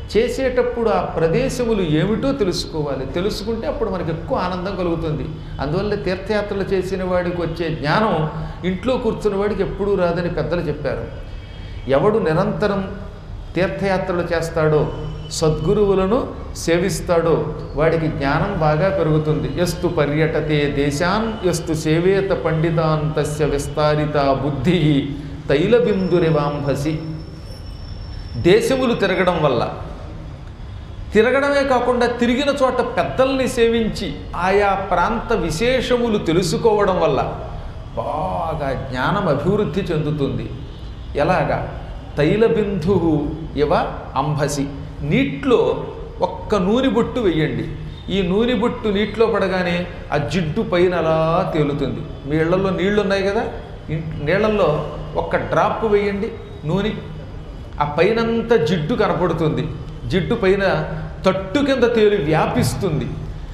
చేసేటప్పుడు ఆ ప్రదేశములు ఏమిటో తెలుసుకోవాలి తెలుసుకుంటే అప్పుడు మనకు ఎక్కువ ఆనందం కలుగుతుంది అందువల్ల తీర్థయాత్రలు చేసిన వాడికి వచ్చే జ్ఞానం ఇంట్లో కూర్చున్న వాడికి ఎప్పుడూ రాదని పెద్దలు చెప్పారు ఎవడు నిరంతరం తీర్థయాత్రలు చేస్తాడో సద్గురువులను సేవిస్తాడో వాడికి జ్ఞానం బాగా పెరుగుతుంది ఎస్తు పర్యటతే దేశాన్ ఎస్తు సేవేత పండితాన్ తస్య విస్తారిత బుద్ధి తైలబిందురివాంభసి దేశములు తిరగడం వల్ల తిరగడమే కాకుండా తిరిగిన చోట పెద్దల్ని సేవించి ఆయా ప్రాంత విశేషములు తెలుసుకోవడం వల్ల బాగా జ్ఞానం అభివృద్ధి చెందుతుంది ఎలాగా తైలబిందు ఇవ అంభసి నీటిలో ఒక్క నూనె బొట్టు వెయ్యండి ఈ నూనె బొట్టు నీటిలో పడగానే ఆ జిడ్డు పైన అలా తేలుతుంది మీ ఇళ్లలో నీళ్లు ఉన్నాయి కదా ఇం- నీళ్ళల్లో ఒక్క డ్రాప్ వేయండి నూనె ఆ పైనంతా జిడ్డు కనపడుతుంది జిడ్డు పైన తట్టు కింద తేలి వ్యాపిస్తుంది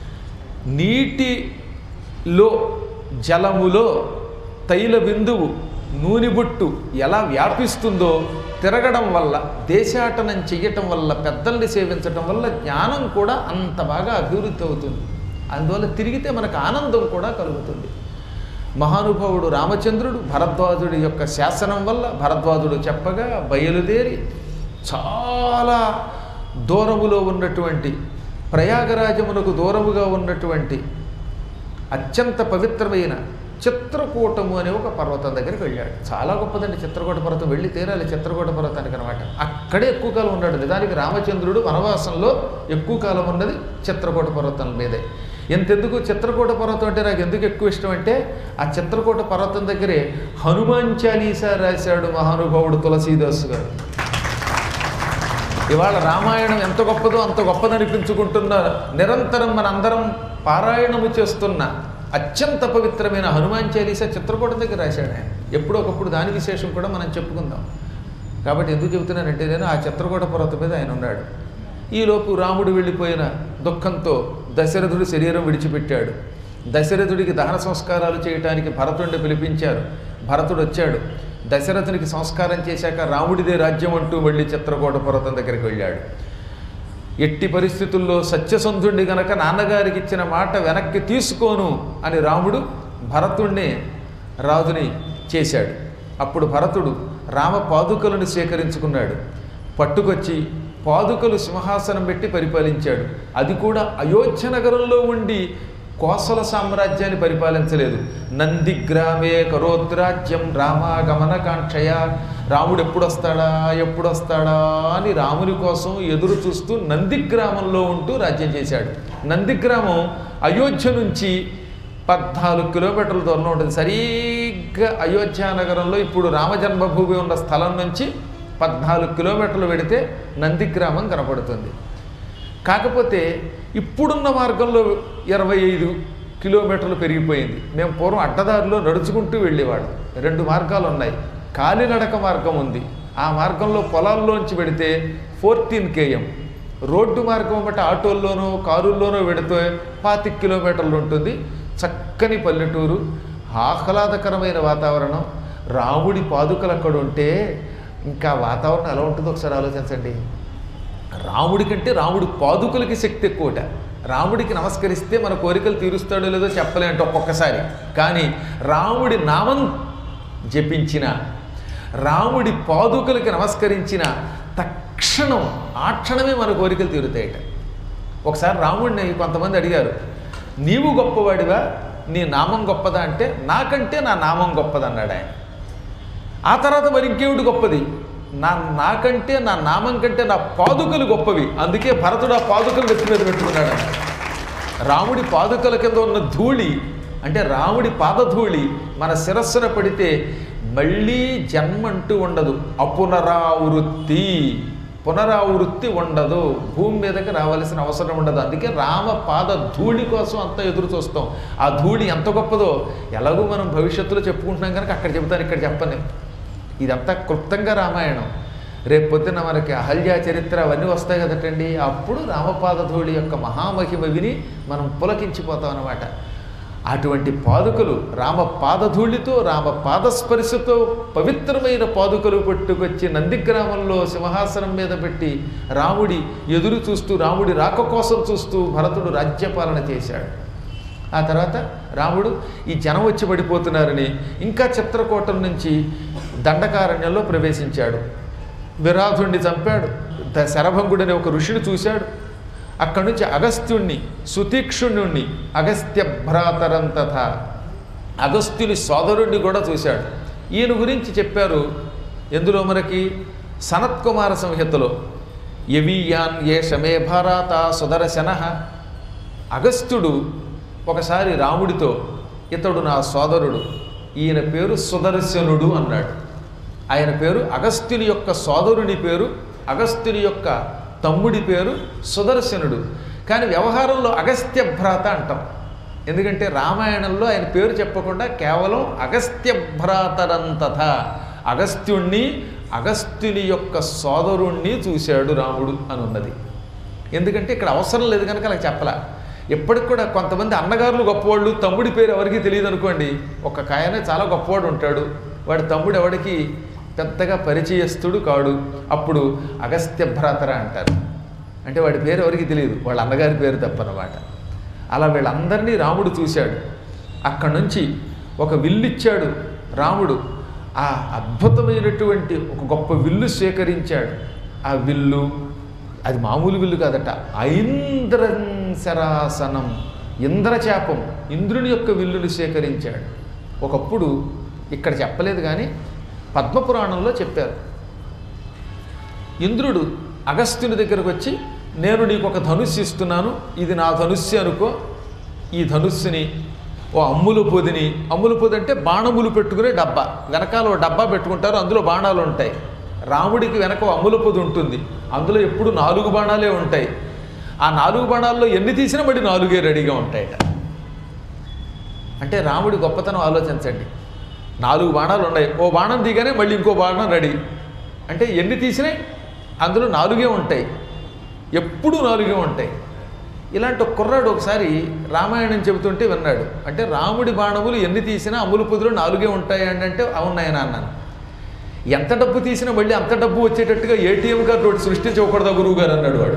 నీటిలో జలములో తైల బిందువు నూనె బొట్టు ఎలా వ్యాపిస్తుందో తిరగడం వల్ల దేశాటనం చెయ్యటం వల్ల పెద్దల్ని సేవించటం వల్ల జ్ఞానం కూడా అంత బాగా అభివృద్ధి అవుతుంది అందువల్ల తిరిగితే మనకు ఆనందం కూడా కలుగుతుంది మహానుభావుడు రామచంద్రుడు భరద్వాజుడి యొక్క శాసనం వల్ల భరద్వాజుడు చెప్పగా బయలుదేరి చాలా దూరములో ఉన్నటువంటి ప్రయాగరాజమునకు దూరముగా ఉన్నటువంటి అత్యంత పవిత్రమైన చిత్రకూటము అనే ఒక పర్వతం దగ్గరికి వెళ్ళాడు చాలా గొప్పదండి చిత్రకూట పర్వతం వెళ్ళి తీరాలి చిత్రకూట పర్వతానికి అనమాట అక్కడే ఎక్కువ కాలం ఉన్నాడు నిజానికి రామచంద్రుడు వనవాసంలో ఎక్కువ కాలం ఉన్నది చిత్రకూట పర్వతం మీదే ఎంతెందుకు చిత్రకూట పర్వతం అంటే నాకు ఎందుకు ఎక్కువ ఇష్టం అంటే ఆ చిత్రకూట పర్వతం దగ్గరే హనుమాన్ చాలీసా రాశాడు మహానుభావుడు తులసీదాసు గారు ఇవాళ రామాయణం ఎంత గొప్పదో అంత గొప్పదనిపించుకుంటున్న నిరంతరం మనందరం పారాయణము చేస్తున్న అత్యంత పవిత్రమైన హనుమాన్ చాలీసా చిత్రకూట దగ్గర రాశాడు ఆయన ఎప్పుడో ఒకప్పుడు దాని విశేషం కూడా మనం చెప్పుకుందాం కాబట్టి ఎందుకు చెబుతున్నానంటే నేను ఆ చిత్రకూట పర్వతం మీద ఆయన ఉన్నాడు ఈలోపు రాముడు వెళ్ళిపోయిన దుఃఖంతో దశరథుడు శరీరం విడిచిపెట్టాడు దశరథుడికి దహన సంస్కారాలు చేయటానికి భరతుడిని పిలిపించారు భరతుడు వచ్చాడు దశరథునికి సంస్కారం చేశాక రాముడిదే రాజ్యం అంటూ మళ్ళీ చిత్రకూట పర్వతం దగ్గరికి వెళ్ళాడు ఎట్టి పరిస్థితుల్లో సత్యసంధుణ్ణి గనక నాన్నగారికి ఇచ్చిన మాట వెనక్కి తీసుకోను అని రాముడు భరతుణ్ణి రాజుని చేశాడు అప్పుడు భరతుడు రామ పాదుకలను సేకరించుకున్నాడు పట్టుకొచ్చి పాదుకలు సింహాసనం పెట్టి పరిపాలించాడు అది కూడా అయోధ్య నగరంలో ఉండి కోసల సామ్రాజ్యాన్ని పరిపాలించలేదు నందిగ్రామే కరోద్రాజ్యం రామాగమనకాంక్షయ రాముడు ఎప్పుడు వస్తాడా ఎప్పుడు వస్తాడా అని రాముని కోసం ఎదురు చూస్తూ నందిగ్రామంలో ఉంటూ రాజ్యం చేశాడు నందిగ్రామం అయోధ్య నుంచి పద్నాలుగు కిలోమీటర్ల దూరంలో ఉంటుంది సరిగ్గా అయోధ్య నగరంలో ఇప్పుడు రామజన్మభూమి ఉన్న స్థలం నుంచి పద్నాలుగు కిలోమీటర్లు వెడితే నందిగ్రామం కనపడుతుంది కాకపోతే ఇప్పుడున్న మార్గంలో ఇరవై ఐదు కిలోమీటర్లు పెరిగిపోయింది మేము పూర్వం అడ్డదారిలో నడుచుకుంటూ వెళ్ళేవాడు రెండు మార్గాలు ఉన్నాయి కాలినడక మార్గం ఉంది ఆ మార్గంలో పొలాల్లోంచి పెడితే ఫోర్టీన్ కేఎం రోడ్డు మార్గం బట్టి ఆటోల్లోనో కారుల్లోనో పెడితే పాతిక కిలోమీటర్లు ఉంటుంది చక్కని పల్లెటూరు ఆహ్లాదకరమైన వాతావరణం రాముడి పాదుకలు అక్కడ ఉంటే ఇంకా వాతావరణం ఎలా ఉంటుందో ఒకసారి ఆలోచించండి రాముడి కంటే రాముడి పాదుకులకి శక్తి ఎక్కువట రాముడికి నమస్కరిస్తే మన కోరికలు తీరుస్తాడో లేదో చెప్పలేంట ఒక్కొక్కసారి కానీ రాముడి నామం జపించిన రాముడి పాదుకలకి నమస్కరించిన తక్షణం ఆ క్షణమే మన కోరికలు తీరుతాయట ఒకసారి రాముడిని కొంతమంది అడిగారు నీవు గొప్పవాడివా నీ నామం గొప్పదా అంటే నాకంటే నా నామం గొప్పదన్నాడు ఆయన ఆ తర్వాత మరి ఇంకేమిటి గొప్పది నా నాకంటే నా నామం కంటే నా పాదుకలు గొప్పవి అందుకే భరతుడు ఆ పాదుకలు నెత్తి మీద పెట్టుకున్నాడు రాముడి పాదుకల కింద ఉన్న ధూళి అంటే రాముడి పాదధూళి మన శిరస్సున పడితే మళ్ళీ జన్మ అంటూ ఉండదు అపునరావృత్తి పునరావృత్తి ఉండదు భూమి మీదకి రావాల్సిన అవసరం ఉండదు అందుకే రామ పాద ధూళి కోసం అంత ఎదురు చూస్తాం ఆ ధూళి ఎంత గొప్పదో ఎలాగో మనం భవిష్యత్తులో చెప్పుకుంటున్నాం కనుక అక్కడ చెబుతాను ఇక్కడ చెప్పను ఇదంతా క్లుప్తంగా రామాయణం రేపు పొద్దున్న మనకి అహల్యా చరిత్ర అవన్నీ వస్తాయి కదటండి అప్పుడు రామపాద ధూళి యొక్క మహామహిమ విని మనం పులకించిపోతాం అన్నమాట అటువంటి పాదుకలు రామ పాదధూళితో రామ పాదస్పర్శతో పవిత్రమైన పాదుకలు పట్టుకొచ్చి నందిగ్రామంలో సింహాసనం మీద పెట్టి రాముడి ఎదురు చూస్తూ రాముడి రాక కోసం చూస్తూ భరతుడు రాజ్యపాలన చేశాడు ఆ తర్వాత రాముడు ఈ జనం వచ్చి పడిపోతున్నారని ఇంకా చిత్రకూటం నుంచి దండకారణ్యంలో ప్రవేశించాడు విరాధుణ్ణి చంపాడు ద- శరభంగుడని ఒక ఋషిని చూశాడు అక్కడి నుంచి అగస్త్యుణ్ణి సుతీక్షుణ్ణి అగస్త్య భ్రాతరం తథా అగస్త్యుని సోదరుణ్ణి కూడా చూశాడు ఈయన గురించి చెప్పారు ఎందులో మనకి సనత్కుమార సంహితలో యవీయాన్ ఏ షమే భారాత సుదర్శన అగస్త్యుడు ఒకసారి రాముడితో ఇతడు నా సోదరుడు ఈయన పేరు సుదర్శనుడు అన్నాడు ఆయన పేరు అగస్త్యుని యొక్క సోదరుని పేరు అగస్త్యుని యొక్క తమ్ముడి పేరు సుదర్శనుడు కానీ వ్యవహారంలో అగస్త్య భ్రాత అంటాం ఎందుకంటే రామాయణంలో ఆయన పేరు చెప్పకుండా కేవలం అగస్త్య భ్రాతరంతథ అగస్త్యుణ్ణి అగస్త్యుని యొక్క సోదరుణ్ణి చూశాడు రాముడు అని ఉన్నది ఎందుకంటే ఇక్కడ అవసరం లేదు కనుక అలా చెప్పలా ఎప్పటికి కూడా కొంతమంది అన్నగారులు గొప్పవాళ్ళు తమ్ముడి పేరు ఎవరికి తెలియదు అనుకోండి ఒక కాయనే చాలా గొప్పవాడు ఉంటాడు వాడి తమ్ముడు ఎవడికి పెద్దగా పరిచయస్తుడు కాడు అప్పుడు అగస్త్య భ్రాతర అంటారు అంటే వాడి పేరు ఎవరికి తెలియదు వాళ్ళ అన్నగారి పేరు తప్పనమాట అలా వీళ్ళందరినీ రాముడు చూశాడు అక్కడి నుంచి ఒక విల్లిచ్చాడు రాముడు ఆ అద్భుతమైనటువంటి ఒక గొప్ప విల్లు స్వీకరించాడు ఆ విల్లు అది మామూలు విల్లు కాదట ఐంద్రశరాసనం ఇంద్రచాపం ఇంద్రుని యొక్క విల్లుని సేకరించాడు ఒకప్పుడు ఇక్కడ చెప్పలేదు కానీ పద్మపురాణంలో చెప్పారు ఇంద్రుడు అగస్త్యుని దగ్గరకు వచ్చి నేను నీకు ఒక ధనుస్సు ఇస్తున్నాను ఇది నా ధనుస్సు అనుకో ఈ ధనుస్సుని ఓ అమ్ముల పొదిని అమ్ముల పొది అంటే బాణములు పెట్టుకునే డబ్బా వెనకాల ఓ డబ్బా పెట్టుకుంటారు అందులో బాణాలు ఉంటాయి రాముడికి వెనక ఓ అమ్ముల పొది ఉంటుంది అందులో ఎప్పుడు నాలుగు బాణాలే ఉంటాయి ఆ నాలుగు బాణాల్లో ఎన్ని తీసినా మళ్ళీ నాలుగే రెడీగా ఉంటాయట అంటే రాముడి గొప్పతనం ఆలోచించండి నాలుగు బాణాలు ఉన్నాయి ఓ బాణం దిగానే మళ్ళీ ఇంకో బాణం రెడీ అంటే ఎన్ని తీసినాయి అందులో నాలుగే ఉంటాయి ఎప్పుడూ నాలుగే ఉంటాయి ఇలాంటి ఒక కుర్రాడు ఒకసారి రామాయణం చెబుతుంటే విన్నాడు అంటే రాముడి బాణములు ఎన్ని తీసినా అమ్ములు పొదులు నాలుగే ఉంటాయి అని అంటే అవునాయన అన్నాను ఎంత డబ్బు తీసినా మళ్ళీ అంత డబ్బు వచ్చేటట్టుగా ఏటీఎం కార్డు ఒకటి సృష్టించకూడదా గురువు గారు అన్నాడు వాడు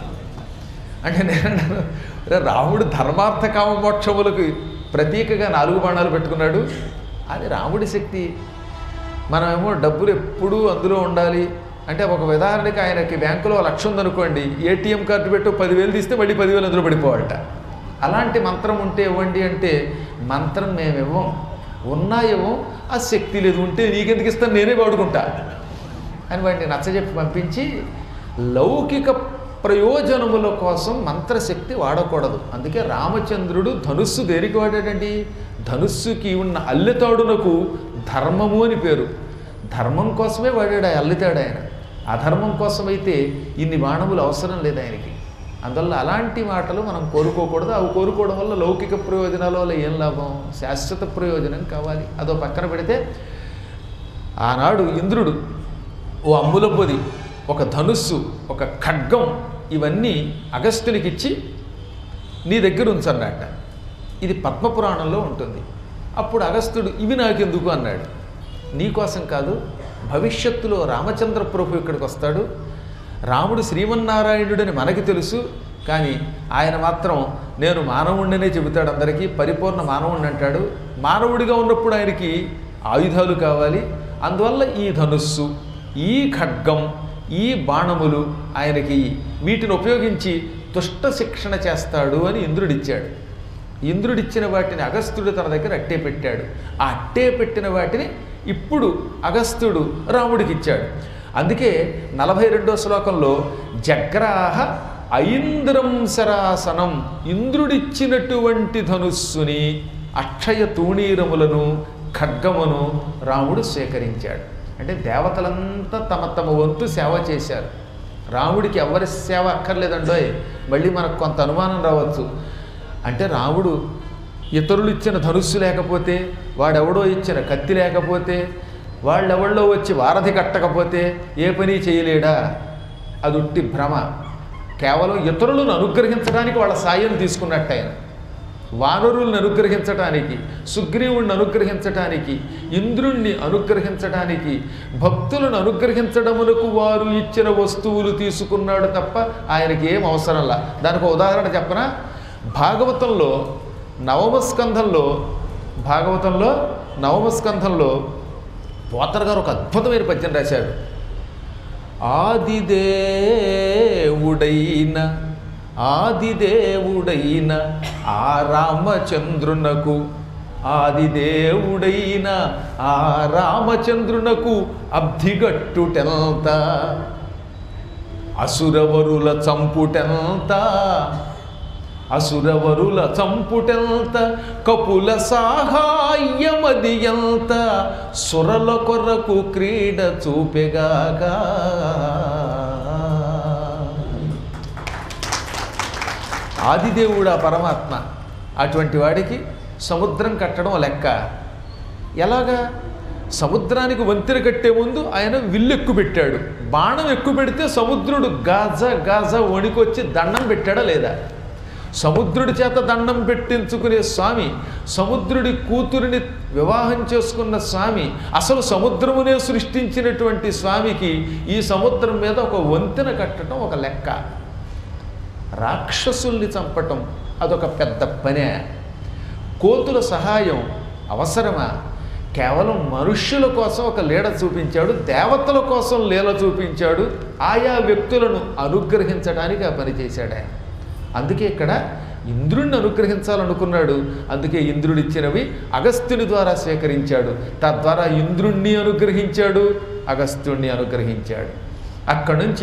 అంటే నేను అన్నాను, "రే, రాముడు ధర్మార్థ కామ మోక్షములకు ప్రతీకగా నాలుగు బాణాలు పెట్టుకున్నాడు అది రాముడి శక్తి మనమేమో డబ్బులు ఎప్పుడూ అందులో ఉండాలి అంటే ఒక ఉదాహరణకి ఆయనకి బ్యాంకులో లక్ష ఉందనుకోండి ఏటీఎం కార్డు పెట్టు పదివేలు తీస్తే మళ్ళీ పదివేలు అందులో పడిపోవాలట అలాంటి మంత్రం ఉంటే ఇవ్వండి అంటే మంత్రం మేము ఇవ్వం ఉన్నా ఇవ్వం ఆ శక్తి లేదు ఉంటే నీకెందుకు ఇస్తాను నేనే వాడుకుంటా అని వాడిని నచ్చజెప్పి పంపించి లౌకిక ప్రయోజనముల కోసం మంత్రశక్తి వాడకూడదు అందుకే రామచంద్రుడు ధనుస్సు దేనికి వాడాడండి ధనుస్సుకి ఉన్న అల్లెతాడునకు ధర్మము అని పేరు ధర్మం కోసమే వాడాడు ఆ అల్లితాడు ఆయన అధర్మం కోసమైతే ఇన్ని బాణములు అవసరం లేదు ఆయనకి అందువల్ల అలాంటి మాటలు మనం కోరుకోకూడదు అవి కోరుకోవడం వల్ల లౌకిక ప్రయోజనాల వల్ల ఏం లాభం శాశ్వత ప్రయోజనం కావాలి అదో పక్కన పెడితే ఆనాడు ఇంద్రుడు ఓ అమ్ముల పొది ఒక ధనుస్సు ఒక ఖడ్గం ఇవన్నీ అగస్త్యునికి ఇచ్చి నీ దగ్గర ఉంచన్నట్ట ఇది పద్మపురాణంలో ఉంటుంది అప్పుడు అగస్త్యుడు ఇవి నాకెందుకు అన్నాడు నీకోసం కాదు భవిష్యత్తులో రామచంద్ర ప్రభు ఇక్కడికి వస్తాడు రాముడు శ్రీమన్నారాయణుడని మనకి తెలుసు కానీ ఆయన మాత్రం నేను మానవుడినే చెబుతాడు అందరికీ పరిపూర్ణ మానవుడిని అంటాడు మానవుడిగా ఉన్నప్పుడు ఆయనకి ఆయుధాలు కావాలి అందువల్ల ఈ ధనుస్సు ఈ ఖడ్గం ఈ బాణములు ఆయనకి వీటిని ఉపయోగించి దుష్ట శిక్షణ చేస్తాడు అని ఇంద్రుడిచ్చాడు ఇంద్రుడిచ్చిన వాటిని అగస్త్యుడు తన దగ్గర అట్టే పెట్టాడు ఆ అట్టే పెట్టిన వాటిని ఇప్పుడు అగస్త్యుడు రాముడికి ఇచ్చాడు అందుకే నలభై రెండో శ్లోకంలో జగ్రాహ ఐంద్రం శరాసనం ఇంద్రుడిచ్చినటువంటి ధనుస్సుని అక్షయ తూణీరములను ఖడ్గమును రాముడు స్వీకరించాడు అంటే దేవతలంతా తమ తమ వంతు సేవ చేశారు రాముడికి ఎవరి సేవ అక్కర్లేదండోయ్ మళ్ళీ మనకు కొంత అనుమానం రావచ్చు అంటే రాముడు ఇతరులు ఇచ్చిన ధనుస్సు లేకపోతే వాడెవడో ఇచ్చిన కత్తి లేకపోతే వాళ్ళెవళ్ళో వచ్చి వారధి కట్టకపోతే ఏ పని చేయలేడా అది ఉట్టి భ్రమ కేవలం ఇతరులను అనుగ్రహించడానికి వాళ్ళ సాయం తీసుకున్నట్టు ఆయన వానరుల్ని అనుగ్రహించటానికి సుగ్రీవుణ్ణి అనుగ్రహించటానికి ఇంద్రుణ్ణి అనుగ్రహించటానికి భక్తులను అనుగ్రహించడమునకు వారు ఇచ్చిన వస్తువులు తీసుకున్నాడు తప్ప ఆయనకి ఏం అవసరంలా దానికి ఒక ఉదాహరణ చెప్పనా భాగవతంలో నవమ స్కంధంలో భాగవతంలో నవమ స్కంధంలో పోతర్ గారు ఒక అద్భుతమైన పద్యం రాశాడు ఆదిదేవుడైన ఆదిదేవుడైన ఆ రామచంద్రునకు ఆదిదేవుడైన ఆ రామచంద్రునకు అబ్ధిగట్టుటెంత అసురవరుల చంపుటెంత అసురవరుల చంపుటెంత కపుల సాహాయ్యమది ఎంత సురల కొరకు క్రీడ చూపెగాగా ఆదిదేవుడు ఆ పరమాత్మ అటువంటి వాడికి సముద్రం కట్టడం లెక్క ఎలాగా సముద్రానికి వంతెన కట్టే ముందు ఆయన విల్లు ఎక్కువ పెట్టాడు బాణం ఎక్కువ పెడితే సముద్రుడు గాజ గాజ వణికొచ్చి దండం పెట్టాడా లేదా సముద్రుడి చేత దండం పెట్టించుకునే స్వామి సముద్రుడి కూతురిని వివాహం చేసుకున్న స్వామి అసలు సముద్రమునే సృష్టించినటువంటి స్వామికి ఈ సముద్రం మీద ఒక వంతెన కట్టడం ఒక లెక్క రాక్షసుల్ని చంపటం అదొక పెద్ద పనే కోతుల సహాయం అవసరమా కేవలం మనుష్యుల కోసం ఒక లీల చూపించాడు దేవతల కోసం లీల చూపించాడు ఆయా వ్యక్తులను అనుగ్రహించడానికి ఆ పని చేశాడు ఆయన అందుకే ఇక్కడ ఇంద్రుణ్ణి అనుగ్రహించాలనుకున్నాడు అందుకే ఇంద్రుడు ఇచ్చినవి అగస్త్యుని ద్వారా స్వీకరించాడు తద్వారా ఇంద్రుణ్ణి అనుగ్రహించాడు అగస్త్యుణ్ణి అనుగ్రహించాడు అక్కడి నుంచి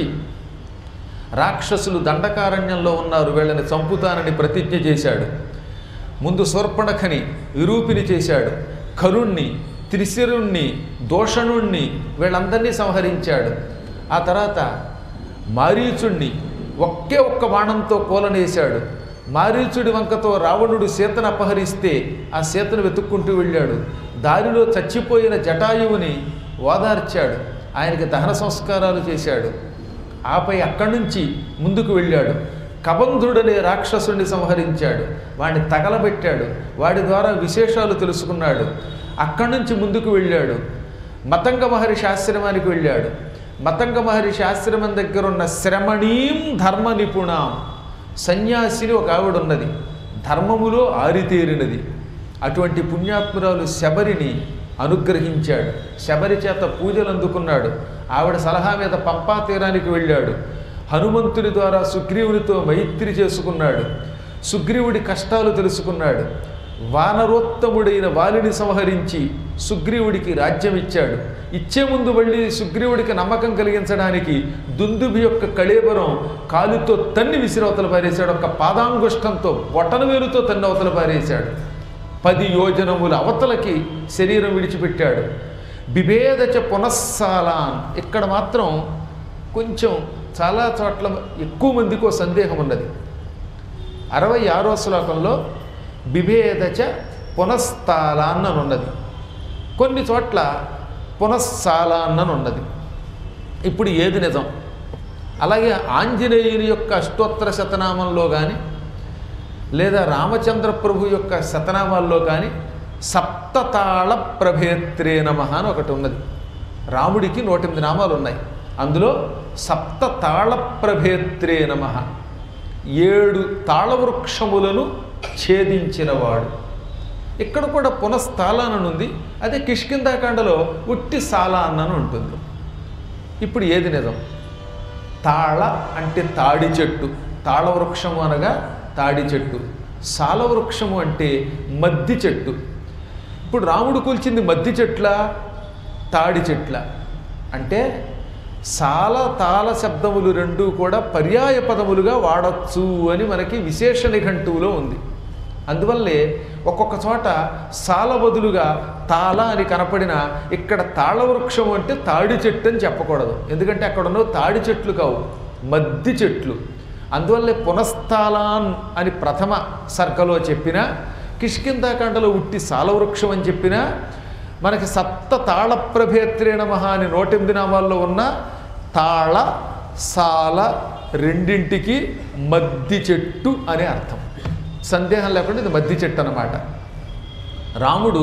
రాక్షసులు దండకారణ్యంలో ఉన్నారు వీళ్ళని చంపుతానని ప్రతిజ్ఞ చేశాడు ముందు శూర్పణఖని విరూపిని చేశాడు కరుణ్ణి త్రిశిరుణ్ణి దోషణుణ్ణి వీళ్ళందరినీ సంహరించాడు ఆ తర్వాత మారీచుణ్ణి ఒకే ఒక్క బాణంతో కూలనేశాడు మారీచుడి వంకతో రావణుడు సీతను అపహరిస్తే ఆ సీతను వెతుక్కుంటూ వెళ్ళాడు దారిలో చచ్చిపోయిన జటాయువుని ఓదార్చాడు ఆయనకి దహన సంస్కారాలు చేశాడు ఆపై అక్కడి నుంచి ముందుకు వెళ్ళాడు కబంధుడనే రాక్షసుడిని సంహరించాడు వాడిని తగలబెట్టాడు వాడి ద్వారా విశేషాలు తెలుసుకున్నాడు అక్కడి నుంచి ముందుకు వెళ్ళాడు మతంగ మహర్షి ఆశ్రమానికి వెళ్ళాడు మతంగ మహర్షి ఆశ్రమం దగ్గర ఉన్న శ్రమణీం ధర్మ నిపుణాం సన్యాసిని ఒక ఆవిడ ఉన్నది ధర్మములో ఆరితేరినది అటువంటి పుణ్యాత్మురాలు శబరిని అనుగ్రహించాడు శబరి చేత పూజలు అందుకున్నాడు ఆవిడ సలహా మీద పంపా తీరానికి వెళ్ళాడు హనుమంతుని ద్వారా సుగ్రీవునితో మైత్రి చేసుకున్నాడు సుగ్రీవుడి కష్టాలు తెలుసుకున్నాడు వానరోత్తముడైన వాలిని సంహరించి సుగ్రీవుడికి రాజ్యం ఇచ్చాడు ఇచ్చే ముందు మళ్ళీ సుగ్రీవుడికి నమ్మకం కలిగించడానికి దుందుబి యొక్క కళేబరం కాలుతో తన్ని విసిరవతల పారేశాడు ఒక పాదాంగుష్టంతో బొటన వేలుతో తన్ని అవతల పారేశాడు పది యోజనముల అవతలకి శరీరం విడిచిపెట్టాడు బిభేదచ పునఃసాలాన్ ఇక్కడ మాత్రం కొంచెం చాలా చోట్ల ఎక్కువ మందికో సందేహం ఉన్నది అరవై ఆరో శ్లోకంలో బిభేదచ పునఃస్థాలాన్ అని ఉన్నది కొన్ని చోట్ల పునఃసాలాన్ అని ఉన్నది ఇప్పుడు ఏది నిజం అలాగే ఆంజనేయుని యొక్క అష్టోత్తర శతనామంలో కానీ లేదా రామచంద్ర ప్రభు యొక్క శతనామాల్లో కానీ సప్తతాళ ప్రభేత్రే నమ అని ఒకటి ఉన్నది రాముడికి నూటెనిమిది నామాలు ఉన్నాయి అందులో సప్తతాళ ప్రభేత్రే నమ ఏడు తాళవృక్షములను ఛేదించినవాడు ఇక్కడ కూడా పునఃస్థాలానని ఉంది అదే కిష్కిందాకాండలో ఉట్టి సాలాన్నని ఉంటుంది ఇప్పుడు ఏది నిజం తాళ అంటే తాడి చెట్టు తాళవృక్షము అనగా తాడి చెట్టు సాలవృక్షము అంటే మద్ది చెట్టు ఇప్పుడు రాముడు కూల్చింది మద్ది చెట్ల తాడి చెట్ల అంటే సాల తాళ శబ్దములు రెండూ కూడా పర్యాయ పదములుగా వాడచ్చు అని మనకి విశేష నిఘంటువులో ఉంది అందువల్లే ఒక్కొక్క చోట సాల బదులుగా తాళ అని కనపడిన ఇక్కడ తాళవృక్షం అంటే తాడి చెట్టు అని చెప్పకూడదు ఎందుకంటే అక్కడ ఉన్న తాడి చెట్లు కావు మద్ది చెట్లు అందువల్లే పునఃస్థాలాన్ అని ప్రథమ సర్గలో చెప్పిన కిష్కిందాకాండలో ఉట్టి సాలవృక్షం అని చెప్పిన మనకి సప్త తాళ ప్రభేత్రేణ మహా అని నూటెనిమిది నామాల్లో ఉన్న తాళ సాల రెండింటికి మద్ది చెట్టు అనే అర్థం సందేహం లేకుండా ఇది మద్ది చెట్టు అన్నమాట రాముడు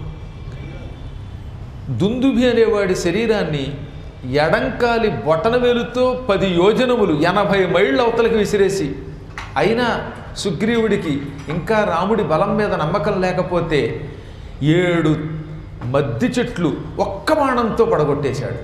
దుందుభి అనేవాడి శరీరాన్ని ఎడంకాలి బొటన వేలుతో పది యోజనములు ఎనభై మైళ్ళ అవతలకి విసిరేసి అయినా సుగ్రీవుడికి ఇంకా రాముడి బలం మీద నమ్మకం లేకపోతే ఏడు మద్ది చెట్లు ఒక్క బాణంతో పడగొట్టేశాడు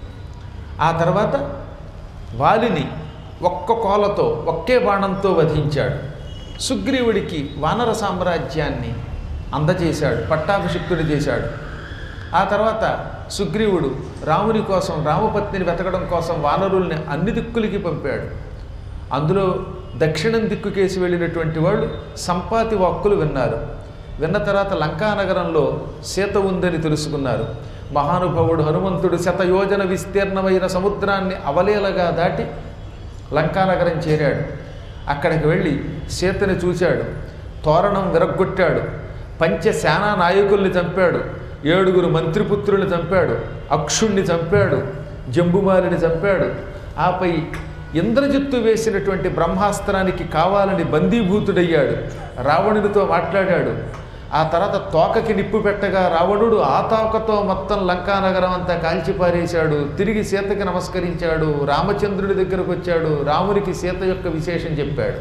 ఆ తర్వాత వాలిని ఒక్క కోలతో ఒకే బాణంతో వధించాడు సుగ్రీవుడికి వానర సామ్రాజ్యాన్ని అందజేశాడు పట్టాభిషిక్తుడు చేశాడు ఆ తర్వాత సుగ్రీవుడు రాముని కోసం రామపత్నిని వెతకడం కోసం వానరుల్ని అన్ని దిక్కులకి పంపాడు అందులో దక్షిణం దిక్కుకేసి వెళ్ళినటువంటి వాళ్ళు సంపాతి వాక్కులు విన్నారు విన్న తర్వాత లంకా నగరంలో సీత ఉందని తెలుసుకున్నారు మహానుభావుడు హనుమంతుడు శతయోజన విస్తీర్ణమైన సముద్రాన్ని అవలేలగా దాటి లంకానగరం చేరాడు అక్కడికి వెళ్ళి సీతని చూశాడు తోరణం విరగ్గొట్టాడు పంచ సేనా నాయకుల్ని చంపాడు ఏడుగురు మంత్రిపుత్రుల్ని చంపాడు అక్షుణ్ణి చంపాడు జంబుమాలిని చంపాడు ఆపై ఇంద్రజిత్తు వేసినటువంటి బ్రహ్మాస్త్రానికి కావాలని బందీభూతుడయ్యాడు రావణునితో మాట్లాడాడు ఆ తర్వాత తోకకి నిప్పు పెట్టగా రావణుడు ఆ తోకతో మొత్తం లంకానగరం అంతా కాల్చిపారేశాడు తిరిగి సీతకి నమస్కరించాడు రామచంద్రుడి దగ్గరకు వచ్చాడు రామునికి సీత యొక్క విశేషం చెప్పాడు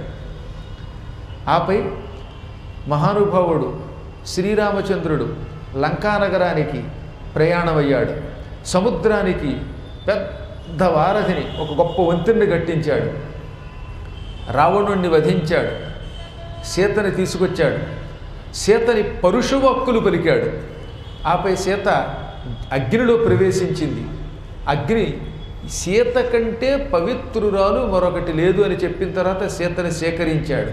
ఆపై మహానుభావుడు శ్రీరామచంద్రుడు లంకానగరానికి ప్రయాణమయ్యాడు సముద్రానికి పెద్ద వారధిని ఒక గొప్ప వంతెన్ని కట్టించాడు రావణుణ్ణి వధించాడు సీతని తీసుకొచ్చాడు సీతని పరుషవాక్కులు పలికాడు ఆపై సీత అగ్నిలో ప్రవేశించింది అగ్ని సీత కంటే పవిత్రురాలు మరొకటి లేదు అని చెప్పిన తర్వాత సీతని సేకరించాడు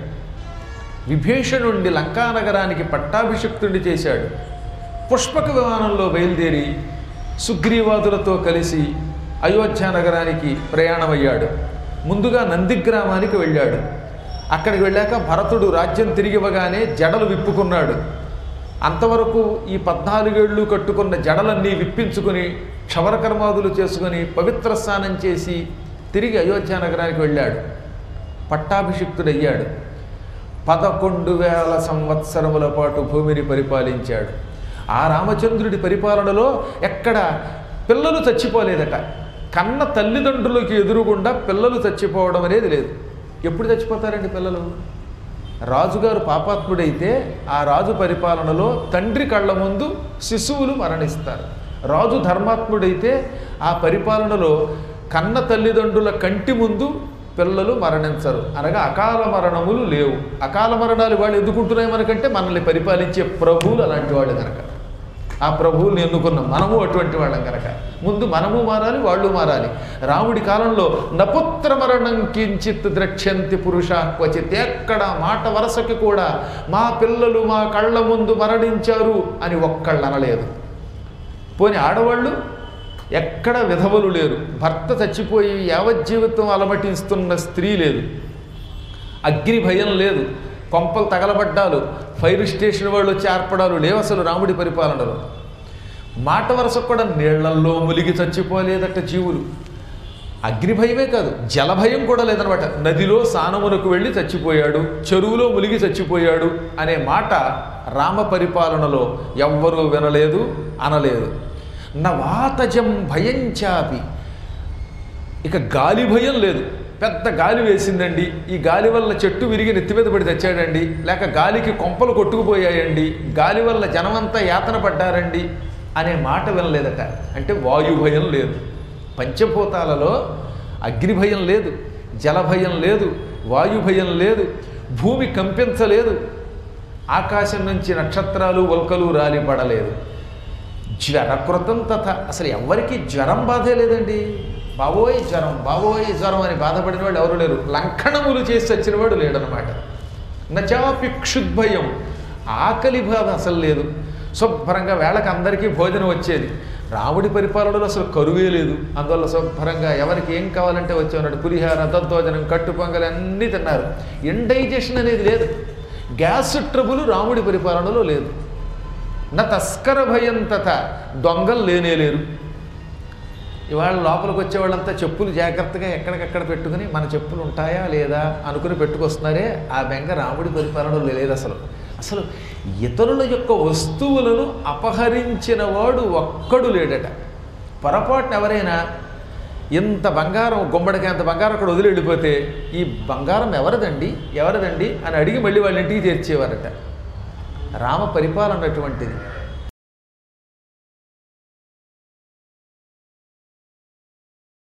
విభీషణుణ్ణి లంకానగరానికి పట్టాభిషిక్తుడిని చేశాడు పుష్పక విమానంలో బయలుదేరి సుగ్రీవాదులతో కలిసి అయోధ్య నగరానికి ప్రయాణమయ్యాడు ముందుగా నందిగ్రామానికి వెళ్ళాడు అక్కడికి వెళ్ళాక భరతుడు రాజ్యం తిరిగివ్వగానే జడలు విప్పుకున్నాడు అంతవరకు ఈ పద్నాలుగేళ్ళు కట్టుకున్న జడలన్నీ విప్పించుకుని క్షవరకర్మాదులు చేసుకుని పవిత్ర స్నానం చేసి తిరిగి అయోధ్య నగరానికి వెళ్ళాడు పట్టాభిషిక్తుడయ్యాడు పదకొండు వేల సంవత్సరముల పాటు భూమిని పరిపాలించాడు ఆ రామచంద్రుడి పరిపాలనలో ఎక్కడ పిల్లలు చచ్చిపోలేదట కన్న తల్లిదండ్రులకి ఎదురుగుండా పిల్లలు చచ్చిపోవడం అనేది లేదు ఎప్పుడు చచ్చిపోతారండి పిల్లలు రాజుగారు పాపాత్ముడైతే ఆ రాజు పరిపాలనలో తండ్రి కళ్ళ ముందు శిశువులు మరణిస్తారు రాజు ధర్మాత్ముడైతే ఆ పరిపాలనలో కన్న తల్లిదండ్రుల కంటి ముందు పిల్లలు మరణించరు అనగా అకాల మరణములు లేవు అకాల మరణాలు వాళ్ళు ఎందుకుంటున్నాయి మనకంటే మనల్ని పరిపాలించే ప్రభువులు అలాంటి వాళ్ళు కనుక ఆ ప్రభువుల్ని ఎన్నుకున్నాం మనము అటువంటి వాళ్ళం కనుక ముందు మనము మారాలి వాళ్ళు మారాలి రాముడి కాలంలో నపుత్ర మరణం కించిత్ ద్రక్ష్యంతి పురుష క్వచిత్ ఎక్కడ మాట వరసకి కూడా మా పిల్లలు మా కళ్ళ ముందు మరణించారు అని ఒక్కళ్ళు అనలేదు పోని ఆడవాళ్ళు ఎక్కడ విధవలు లేరు భర్త చచ్చిపోయి యావజ్జీవితం అలమటిస్తున్న స్త్రీ లేదు అగ్ని భయం లేదు కొంపలు తగలబడ్డాలు ఫైర్ స్టేషన్ వాళ్ళు వచ్చి ఏర్పడాలు లేవు అసలు రాముడి పరిపాలనలో మాట వరుసకు కూడా నీళ్లల్లో ములిగి చచ్చిపోలేదట జీవులు అగ్ని భయమే కాదు జల భయం కూడా లేదనమాట నదిలో స్నానమునకు వెళ్ళి చచ్చిపోయాడు చెరువులో ములిగి చచ్చిపోయాడు అనే మాట రామ పరిపాలనలో ఎవ్వరూ వినలేదు అనలేదు నవాతజం భయం చాపి ఇక గాలి భయం లేదు పెద్ద గాలి వేసిందండి ఈ గాలి వల్ల చెట్టు విరిగి నెత్తి మీద పడి తెచ్చాడండి లేక గాలికి కొంపలు కొట్టుకుపోయాయండి గాలి వల్ల జనమంతా యాతన పడ్డారండి అనే మాట వినలేదట అంటే వాయు భయం లేదు పంచభూతాలలో అగ్ని భయం లేదు జల భయం లేదు వాయు భయం లేదు భూమి కంపించలేదు ఆకాశం నుంచి నక్షత్రాలు ఉల్కలు రాలి పడలేదు జ్వరకృతం తథ అసలు ఎవరికి జ్వరం బాధే లేదండి బాబోయ్ జ్వరం బాబోయ్ జ్వరం అని బాధపడిన వాళ్ళు ఎవరు లేరు లంకణములు చేసి వచ్చిన వాడు లేడనమాట నచాపి క్షుద్భయం ఆకలి బాధ అసలు లేదు శుభ్రంగా వేళకి అందరికీ భోజనం వచ్చేది రాముడి పరిపాలనలో అసలు కరువే లేదు అందువల్ల శుభ్రంగా ఎవరికి ఏం కావాలంటే వచ్చేవాడు పులిహార దద్దోజనం కట్టు పొంగలి అన్నీ తిన్నారు ఇండైజెషన్ అనేది లేదు గ్యాస్ ట్రబుల్ రాముడి పరిపాలనలో లేదు నా తస్కర భయం తథ దొంగలు లేనే లేరు ఇవాళ లోపలికి వచ్చే వాళ్ళంతా చెప్పులు జాగ్రత్తగా ఎక్కడికక్కడ పెట్టుకుని మన చెప్పులు ఉంటాయా లేదా అనుకుని పెట్టుకొస్తున్నారే ఆ బెంగ రాముడి పరిపాలనలో లేదు అసలు అసలు ఇతరుల యొక్క వస్తువులను అపహరించిన వాడు ఒక్కడు లేడట పొరపాటున ఎవరైనా ఇంత బంగారం గుమ్మడికి అంత బంగారం అక్కడ వదిలి వెళ్ళిపోతే ఈ బంగారం ఎవరిదండి ఎవరిదండి అని అడిగి మళ్ళీ వాళ్ళ ఇంటికి చేర్చేవారట రామ పరిపాలన అటువంటిది